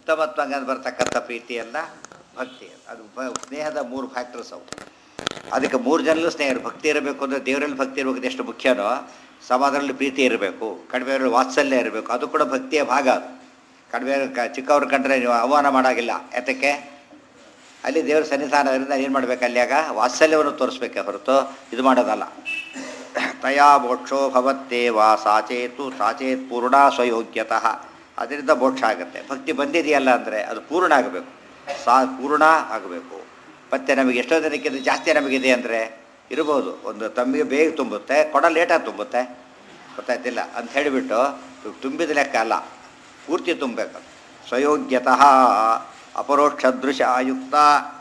ಉತ್ತಮತ್ವ ಹಂಗಂದು ಬರ್ತಕ್ಕಂಥ ಪ್ರೀತಿಯಲ್ಲ ಭಕ್ತಿ ಅದು ಬ- ಸ್ನೇಹದ ಮೂರು ಫ್ಯಾಕ್ಟರ್ಸ್ ಅವು ಅದಕ್ಕೆ ಮೂರು ಜನರಲ್ಲೂ ಸ್ನೇಹ ಭಕ್ತಿ ಇರಬೇಕು ಅಂದರೆ ದೇವರಲ್ಲಿ ಭಕ್ತಿ ಇರಬೇಕು ಎಷ್ಟು ಮುಖ್ಯನೋ ಸಮಾಜದಲ್ಲಿ ಪ್ರೀತಿ ಇರಬೇಕು ಕಡಿಮೆ ವಾತ್ಸಲ್ಯ ಇರಬೇಕು ಅದು ಕೂಡ ಭಕ್ತಿಯ ಭಾಗ ಅದು ಕಡಿಮೆ ಕ ಚಿಕ್ಕವ್ರು ಕಂಡ್ರೆ ನೀವು ಅವಮಾನ ಮಾಡೋಂಗಿಲ್ಲ ಯಾತಕ್ಕೆ ಅಲ್ಲಿ ದೇವರ ಸನ್ನಿಧಾನದಿಂದ ಏನು ಮಾಡಬೇಕು ಅಲ್ಲಿಯಾಗ ವಾತ್ಸಲ್ಯವನ್ನು ತೋರಿಸ್ಬೇಕೆ ಹೊರತು ಇದು ಮಾಡೋದಲ್ಲ ತಯಾ ಮೋಕ್ಷೋ ಭವತ್ತೇವ ಸಾಚೇತು ಸಾಚೇತ್ ಪೂರ್ಣ ಸ್ವಯೋಗ್ಯತಃ ಅದರಿಂದ ಮೋಕ್ಷ ಆಗುತ್ತೆ ಭಕ್ತಿ ಬಂದಿದೆಯಲ್ಲ ಅಂದರೆ ಅದು ಪೂರ್ಣ ಆಗಬೇಕು ಸಾ ಪೂರ್ಣ ಆಗಬೇಕು ಮತ್ತು ನಮಗೆ ಎಷ್ಟೋ ಜನಕ್ಕಿಂತ ಜಾಸ್ತಿ ನಮಗಿದೆ ಅಂದರೆ ಇರ್ಬೋದು ಒಂದು ತಮ್ಮಿಗೆ ಬೇಗ ತುಂಬುತ್ತೆ ಕೊಡ ಲೇಟಾಗಿ ತುಂಬುತ್ತೆ ಗೊತ್ತಾಯ್ತಿಲ್ಲ ಅಂತ ಹೇಳಿಬಿಟ್ಟು ತುಂಬಿದ ಲೆಕ್ಕ ಅಲ್ಲ ಪೂರ್ತಿ ತುಂಬಬೇಕು ಸ್ವಯೋಗ್ಯತಃ ಅಪರೋಕ್ಷದೃಶ ಆಯುಕ್ತ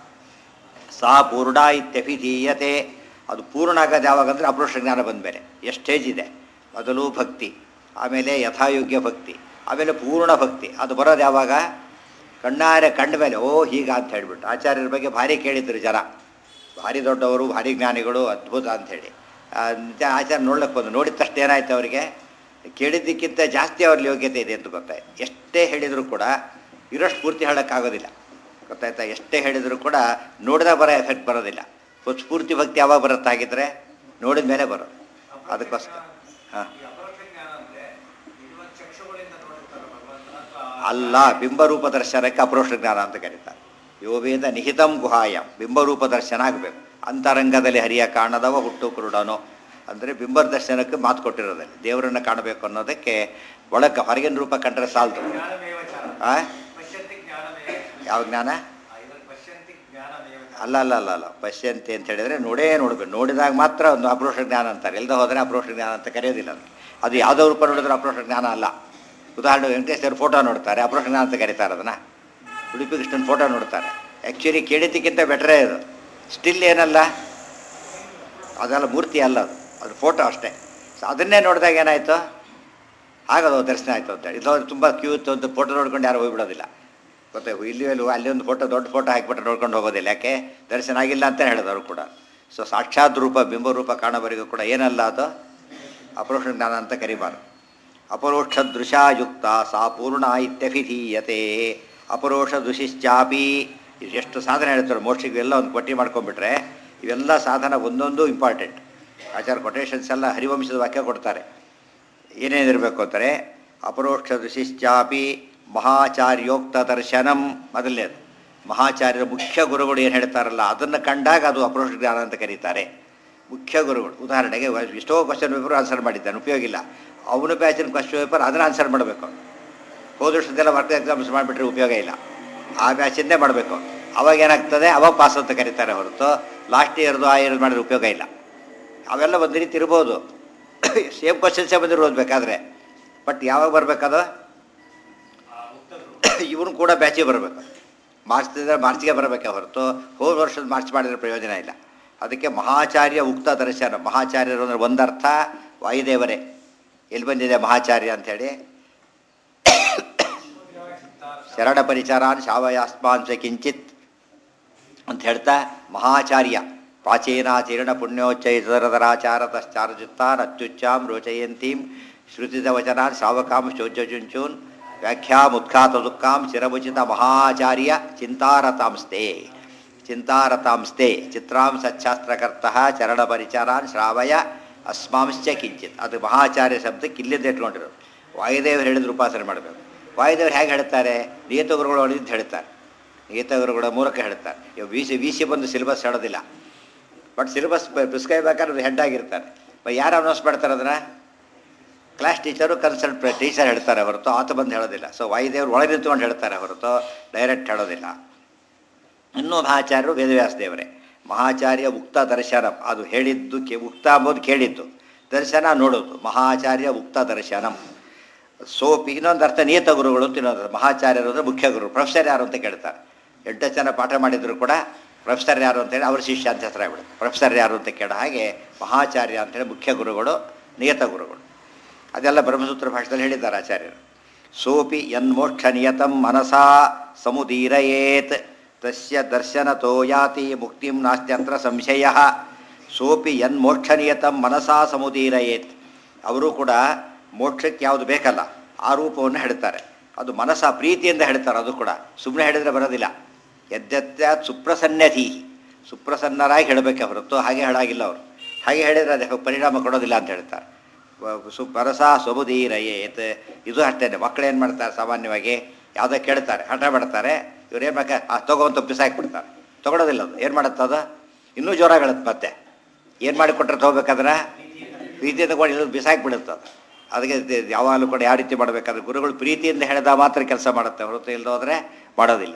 ಸಾ ಪೂರ್ಣ ಇತ್ಯಭಿಧೀಯತೆ ಅದು ಪೂರ್ಣ ಆಗೋದು ಯಾವಾಗಂದರೆ ಅಪರೋಕ್ಷ ಜ್ಞಾನ ಬಂದ ಮೇಲೆ ಎಷ್ಟು ಸ್ಟೇಜ್ ಇದೆ ಮೊದಲು ಭಕ್ತಿ ಆಮೇಲೆ ಯಥಾಯೋಗ್ಯ ಭಕ್ತಿ ಆಮೇಲೆ ಪೂರ್ಣ ಭಕ್ತಿ ಅದು ಬರೋದು ಯಾವಾಗ ಕಣ್ಣಾರೆ ಕಂಡ ಮೇಲೆ ಓ ಹೀಗ ಅಂತ ಹೇಳಿಬಿಟ್ಟು ಆಚಾರ್ಯರ ಬಗ್ಗೆ ಭಾರಿ ಕೇಳಿದ್ರು ಜನ ಭಾರಿ ದೊಡ್ಡವರು ಭಾರಿ ಜ್ಞಾನಿಗಳು ಅದ್ಭುತ ಅಂಥೇಳಿ ನಿಜ ಆಚಾರ್ಯ ನೋಡ್ಲಿಕ್ಕೆ ಬಂದು ನೋಡಿದ ತಕ್ಷಣ ಏನಾಯ್ತು ಅವರಿಗೆ ಕೇಳಿದ್ದಕ್ಕಿಂತ ಜಾಸ್ತಿ ಅವ್ರಲ್ಲಿ ಯೋಗ್ಯತೆ ಇದೆ ಅಂತ ಗೊತ್ತಾಯ್ತು ಎಷ್ಟೇ ಹೇಳಿದರೂ ಕೂಡ ಇರೋಷ್ಟು ಪೂರ್ತಿ ಹೇಳೋಕ್ಕಾಗೋದಿಲ್ಲ ಗೊತ್ತಾಯ್ತಾ ಎಷ್ಟೇ ಹೇಳಿದರೂ ಕೂಡ ನೋಡಿದಾಗ ಬರೋ ಎಫೆಕ್ಟ್ ಬರೋದಿಲ್ಲ ಹೊತ್ತು ಪೂರ್ತಿ ಭಕ್ತಿ ಯಾವಾಗ ಬರುತ್ತಾಗಿದ್ದರೆ ನೋಡಿದ ಮೇಲೆ ಬರೋದು ಅದಕ್ಕೋಸ್ಕರ ಹಾಂ ಈ ಅಪರೋಕ್ಷ ಜ್ಞಾನ ಅಂದ್ರೆ ಇರುವ ಚಕ್ಷುಗಳಿಂದ ನೋಡಿರ್ತಾರೆ ಭಗವಂತನ ಅಥವಾ ಅಲ್ಲ ಬಿಂಬರೂಪ ದರ್ಶನಕ್ಕೆ ಅಪರೋಕ್ಷ ಜ್ಞಾನ ಅಂತ ಕರೀತಾರೆ ಯೋವೇದ ನಿಹಿತಂ ಗುಹಾಯ ಬಿಂಬರೂಪ ದರ್ಶನ ಆಗಬೇಕು ಅಂತರಂಗದಲ್ಲಿ ಹರಿಯ ಕಾಣದವ ಹುಟ್ಟು ಕುರುಡನೋ ಅಂದರೆ ಬಿಂಬರ ದರ್ಶನಕ್ಕೆ ಮಾತು ಕೊಟ್ಟಿರೋದಲ್ಲಿ ದೇವರನ್ನು ಕಾಣಬೇಕು ಅನ್ನೋದಕ್ಕೆ ಒಳಗೆ ಹೊರಗಿನ ರೂಪ ಕಂಡ್ರೆ ಸಾಲದು ಜ್ಞಾನಮೇವ ಚಾರ ಆ? ಪಶ್ಯಂತಿ ಜ್ಞಾನಮೇವ ಯಾವ ಜ್ಞಾನ ಆ, ಇದ್ರಲ್ಲಿ ಪಶ್ಯಂತಿ ಜ್ಞಾನಮೇವ ಚಾರ. ಅಲ್ಲ ಅಲ್ಲ ಅಲ್ಲ ಅಲ್ಲ ಪಶ್ಯಂತಿ ಅಂತ ಹೇಳಿದರೆ ನೋಡೇ ನೋಡ್ಬೇಕು ನೋಡಿದಾಗ ಮಾತ್ರ ಒಂದು ಅಪರೋಕ್ಷ ಜ್ಞಾನ ಅಂತಾರೆ ಇಲ್ಲದೆ ಹೋದರೆ ಅಪರೋಕ್ಷ ಜ್ಞಾನ ಅಂತ ಕರೆಯೋದಿಲ್ಲ ಅದಕ್ಕೆ ಅದು ಯಾವುದೋ ರೂಪ ನೋಡಿದ್ರೆ ಅಪರೋಕ್ಷ ಜ್ಞಾನ ಅಲ್ಲ ಉದಾಹರಣೆ ವೆಂಕಟೇಶ್ವರ ಫೋಟೋ ನೋಡ್ತಾರೆ ಅಪರೋಕ್ಷ ಜ್ಞಾನ ಅಂತ ಕರೀತಾರೆ ಅದನ್ನು ಉಡುಪಿ ಕೃಷ್ಣನ ಫೋಟೋ ನೋಡ್ತಾರೆ ಆ್ಯಕ್ಚುಲಿ ಕೇಳಿದ್ದಕ್ಕಿಂತ ಬೆಟ್ರೇ ಇದು ಸ್ಟಿಲ್ ಏನಲ್ಲ ಅದೆಲ್ಲ ಮೂರ್ತಿ ಅಲ್ಲ ಅದು ಅದು ಫೋಟೋ ಅಷ್ಟೇ ಸೊ ಅದನ್ನೇ ನೋಡಿದಾಗ ಏನಾಯಿತು ಆಗದು ದರ್ಶನ ಆಯಿತು ಅಂತೇಳಿ ಇಲ್ಲ ತುಂಬ ಕ್ಯೂ ಇತ್ತು ಅಂತ ಫೋಟೋ ನೋಡ್ಕೊಂಡು ಯಾರು ಹೋಗ್ಬಿಡೋದಿಲ್ಲ ಗೊತ್ತೇ ಇಲ್ಲಿ ಎಲ್ಲೂ ಅಲ್ಲಿ ಒಂದು ಫೋಟೋ ದೊಡ್ಡ ಫೋಟೋ ಹಾಕಿಬಿಟ್ಟು ನೋಡ್ಕೊಂಡು ಹೋಗೋದಿಲ್ಲ ಯಾಕೆ ದರ್ಶನ ಆಗಿಲ್ಲ ಅಂತ ಹೇಳಿದವರು ಕೂಡ ಸೊ ಸಾಕ್ಷಾತ್ ರೂಪ ಬಿಂಬ ರೂಪ ಕಾಣೋವರೆಗೂ ಕೂಡ ಏನಲ್ಲ ಅದು ಅಪರೋಕ್ಷ ಜ್ಞಾನ ಅಂತ ಕರಿಬಾರ್ದು ಅಪರೋಕ್ಷ ದೃಶಾಯುಕ್ತ ಸಾ ಪೂರ್ಣ ಇತ್ಯಭಿಧೀಯತೆ ಅಪರೋಕ್ಷ ದೃಶಿಶ್ಚಾಪಿ ಇದು ಎಷ್ಟು ಸಾಧನ ಹೇಳ್ತಾರೆ ಮೋಕ್ಷಕ್ಕೆ ಎಲ್ಲ ಒಂದು ಪಟ್ಟಿ ಮಾಡ್ಕೊಂಡ್ಬಿಟ್ರೆ ಇವೆಲ್ಲ ಸಾಧನ ಒಂದೊಂದು ಇಂಪಾರ್ಟೆಂಟ್ ಆಚಾರ ಕೊಟೇಶನ್ಸ್ ಎಲ್ಲ ಹರಿವಂಶದ ವಾಕ್ಯ ಕೊಡ್ತಾರೆ ಏನೇನಿರಬೇಕು ಅಂತಾರೆ ಅಪರೋಕ್ಷ ದೃಶಿಶ್ಚಾಪಿ ಮಹಾಚಾರ್ಯೋಕ್ತ ದರ್ಶನಂ ಮೊದಲನೇದು ಮಹಾಚಾರ್ಯರ ಮುಖ್ಯ ಗುರುಗಳು ಏನು ಹೇಳ್ತಾರಲ್ಲ ಅದನ್ನು ಕಂಡಾಗ ಅದು ಅಪರೋಕ್ಷ ಜ್ಞಾನ ಅಂತ ಕರೀತಾರೆ ಮುಖ್ಯ ಗುರುಗಳು ಉದಾಹರಣೆಗೆ ವ- ಎಷ್ಟೋ ಕ್ವಶನ್ ಪೇಪರ್ ಆನ್ಸರ್ ಮಾಡಿದ್ದಾನೆ ಉಪಯೋಗ ಇಲ್ಲ ಅವನು ಬ್ಯಾಚಿನ ಕ್ವಶನ್ ಪೇಪರ್ ಅದನ್ನು ಆನ್ಸರ್ ಮಾಡಬೇಕು ಹೋದ ವರ್ಷದೆಲ್ಲ ವರ್ಕ್ ಎಕ್ಸಾಮ್ಸ್ ಮಾಡಿಬಿಟ್ರೆ ಉಪಯೋಗ ಇಲ್ಲ ಆ ಬ್ಯಾಚಿಂದೇ ಮಾಡಬೇಕು ಅವಾಗ ಏನಾಗ್ತದೆ ಅವಾಗ ಪಾಸ್ ಅಂತ ಕರೀತಾರೆ ಹೊರತು ಲಾಸ್ಟ್ ಇಯರ್ದು ಆ ಇಯರ್ ಮಾಡಿದ್ರೆ ಉಪಯೋಗ ಇಲ್ಲ ಅವೆಲ್ಲ ಒಂದು ರೀತಿ ಇರ್ಬೋದು ಸೇಮ್ ಕ್ವಶನ್ಸೇ ಬಂದಿರೋದು ಬೇಕಾದರೆ ಬಟ್ ಯಾವಾಗ ಬರಬೇಕದು ಆ ಮುಕ್ತರು ಇವನು ಕೂಡ ಬ್ಯಾಚಿಗೆ ಬರಬೇಕು ಮಾರ್ಚ್ದಿದ್ರೆ ಮಾರ್ಚ್ಗೆ ಬರಬೇಕೆ ಹೊರತು ಹೋದ ವರ್ಷದ ಮಾರ್ಚ್ ಮಾಡಿದ್ರೆ ಪ್ರಯೋಜನ ಇಲ್ಲ ಅದಕ್ಕೆ ಮಹಾಚಾರ್ಯ ಉಕ್ತ ದರ್ಶನ ಮಹಾಚಾರ್ಯರು ಅಂದರೆ ಒಂದರ್ಥ ವಾಯುದೇವರೇ ಎಲ್ಲಿ ಬಂದಿದೆ ಮಹಾಚಾರ್ಯ ಅಂಥೇಳಿ ಶರಣ ಪರಿಚಾರಾನ್ ಶಾವಯಾಸ್ಮಾನ್ ಸ್ವ ಕಿಂಚಿತ್ ಅಂತ ಹೇಳ್ತಾ ಮಹಾಚಾರ್ಯ ಪ್ರಾಚೀನಾಚೀರ್ಣ ಪುಣ್ಯೋಚ್ಚೈತರದರಾಚಾರತಶ್ಚಾರ್ಜುತ್ತಾನ್ ಅತ್ಯುಚ್ಚಾಂ ರೋಚಯಂತೀಂ ಶ್ರುತಿದ ವಚನಾನ್ ಶ್ರಾವಕಾಂ ಶೋಚುಂಚೂನ್ ವ್ಯಾಖ್ಯಾಮುತ್ಖಾತ ದುಃಖಾಂ ಚಿರಮುಚಿತ ಮಹಾಚಾರ್ಯ ಚಿಂತಾರತಾಂಸ್ತೆ ಚಿಂತಾರತಾಂಸ್ತೆ ಚಿತ್ರಾಂ ಸಚ್ಛಾಸ್ತ್ರಕರ್ತ ಚರಣ ಪರಿಚಾರಾನ್ ಶ್ರಾವಯ ಅಸ್ಮಾಂಶ್ಚ ಕಿಂಚಿತ್ ಅದು ಮಹಾಚಾರ್ಯ ಶಬ್ದಕ್ಕೆ ಇಲ್ಲಿಂದ ಇಟ್ಕೊಂಡಿರೋದು ವಾಯುದೇವರು ಹೇಳಿದ್ರು ಉಪಾಸನೆ ಮಾಡಬೇಕು ವಾಯುದೇವರು ಹೇಗೆ ಹೇಳ್ತಾರೆ ನಿಯತ ಗುರುಗಳು ಅಂತ ಹೇಳ್ತಾರೆ ನಿಯತ ಗುರುಗಳ ಮೂಲಕ ಹೇಳ್ತಾರೆ ಇವಾಗ ವಿ ಸಿ ವಿ ಸಿ ಬಂದು ಸಿಲೆಬಸ್ ಹೇಳೋದಿಲ್ಲ ಬಟ್ ಸಿಲೆಬಸ್ ಪ್ರಿಸ್ಕ್ರೈಬ್ ಬೇಕಾದ್ರೆ ಹೆಡ್ ಆಗಿರ್ತಾರೆ ಬಟ್ ಯಾರು ಅನೌನ್ಸ್ ಮಾಡ್ತಾರೆ ಅದನ್ನು ಕ್ಲಾಸ್ ಟೀಚರು ಕನ್ಸಲ್ಟ್ ಟೀಚರ್ ಹೇಳ್ತಾರೆ ಹೊರತು ಆತ ಬಂದು ಹೇಳೋದಿಲ್ಲ ಸೊ ವಾಯುದೇವರು ಒಳಗೆ ನಿಂತ್ಕೊಂಡು ಹೇಳ್ತಾರೆ ಹೊರತು ಡೈರೆಕ್ಟ್ ಹೇಳೋದಿಲ್ಲ ಇನ್ನೂ ಮಹಾಚಾರ್ಯರು ವೇದವ್ಯಾಸ ದೇವರೇ ಮಹಾಚಾರ್ಯ ಉಕ್ತ ದರ್ಶನ ಅದು ಹೇಳಿದ್ದು ಕೇ ಉಕ್ತ ಅಂಬೋದು ಕೇಳಿದ್ದು ದರ್ಶನ ನೋಡೋದು ಮಹಾಚಾರ್ಯ ಉಕ್ತ ದರ್ಶನಂ ಸೋಪಿ ಇನ್ನೊಂದು ಅರ್ಥ ನಿಯತ ಗುರುಗಳು ಅಂತ ಇನ್ನೊಂದು ಅರ್ಥ. ಮಹಾಚಾರ್ಯರು ಅಂದರೆ ಮುಖ್ಯ ಗುರು ಪ್ರೊಫೆಸರ್ ಯಾರು ಅಂತ ಕೇಳ್ತಾರೆ ಎಂಟು ಜನ ಪಾಠ ಮಾಡಿದ್ರು ಕೂಡ ಪ್ರೊಫೆಸರ್ ಯಾರು ಅಂತೇಳಿ ಅವ್ರ ಶಿಷ್ಯ ಅಂತ ಹೆಸರು ಆಗ್ಬಿಡುತ್ತೆ ಪ್ರೊಫೆಸರ್ ಯಾರು ಅಂತ ಕೇಳೋ ಹಾಗೆ ಮಹಾಚಾರ್ಯ ಅಂತೇಳಿ ಮುಖ್ಯ ಗುರುಗಳು ನಿಯತ ಗುರುಗಳು ಅದೆಲ್ಲ ಬ್ರಹ್ಮಸೂತ್ರ ಭಾಷೆದಲ್ಲಿ ಹೇಳಿದ್ದಾರೆ ಆಚಾರ್ಯರು ಸೋಪಿ ಯನ್ಮೋಕ್ಷ ನಿಯತಂ ಮನಸಾ ಸಮುದೀರಯೇತ್ ತಸ್ಯ ದರ್ಶನತೋ ಯಾತಿ ಮುಕ್ತಿಂ ನಾಸ್ತ್ಯಂತ್ರ ಸಂಶಯ ಸೋಪಿ ಯನ್ಮೋಕ್ಷ ನಿಯತಂ ಮನಸಾ ಸಮುದೀರಯೇತ್ ಅವರು ಕೂಡ ಮೋಕ್ಷಕ್ಕೆ ಯಾವುದು ಬೇಕಲ್ಲ ಆ ರೂಪವನ್ನು ಹೇಳ್ತಾರೆ ಅದು ಮನಸ್ಸ ಪ್ರೀತಿಯಿಂದ ಹೇಳ್ತಾರೆ ಅದು ಕೂಡ ಸುಮ್ಮನೆ ಹೇಳಿದರೆ ಬರೋದಿಲ್ಲ ಯದ್ಯತ್ಯಾತ್ ಸುಪ್ರಸನ್ನಧೀ ಸುಪ್ರಸನ್ನರಾಗಿ ಹೇಳಬೇಕೆ ಹೊರತು ಹಾಗೆ ಹೇಳಾಗಿಲ್ಲ ಅವರು ಹಾಗೆ ಹೇಳಿದರೆ ಅದಕ್ಕೆ ಪರಿಣಾಮ ಕೊಡೋದಿಲ್ಲ ಅಂತ ಹೇಳ್ತಾರೆ ವ- ಸು ಪರಸ ಸ್ವಬುಧೀರಯೇತ್ ಇದು ಅಷ್ಟೇ ಮಕ್ಕಳು ಏನು ಮಾಡ್ತಾರೆ ಸಾಮಾನ್ಯವಾಗಿ ಯಾವುದೋ ಕೇಳ್ತಾರೆ ಹಠ ಮಾಡ್ತಾರೆ ಇವ್ರು ಏನು ಬೇಕಾ ಆ ತಗೋಂತ ಬಿಸಾಕ್ಬಿಡ್ತಾರೆ ತೊಗೊಳೋದಿಲ್ಲ ಅದು ಏನು ಮಾಡುತ್ತೆ ಅದು ಇನ್ನೂ ಜೋರಾಗಿ ಹೇಳುತ್ತೆ ಮತ್ತೆ ಏನು ಮಾಡಿ ಕೊಟ್ಟರೆ ತೊಗೋಬೇಕಾದ್ರೆ ಪ್ರೀತಿಯಿಂದ ಕೂಡ ಇಲ್ಲದು ಬಿಸಾಕ್ಬಿಡುತ್ತೆ ಅದು ಅದಕ್ಕೆ ಇದು ಯಾವಾಗಲೂ ಕೂಡ ಯಾವ ರೀತಿ ಮಾಡಬೇಕಾದ್ರೆ ಗುರುಗಳು ಪ್ರೀತಿಯಿಂದ ಹೇಳಿದ ಮಾತ್ರ ಕೆಲಸ ಮಾಡುತ್ತೆ ಹೊರತು ಇಲ್ಲದೋದ್ರೆ ಮಾಡೋದಿಲ್ಲ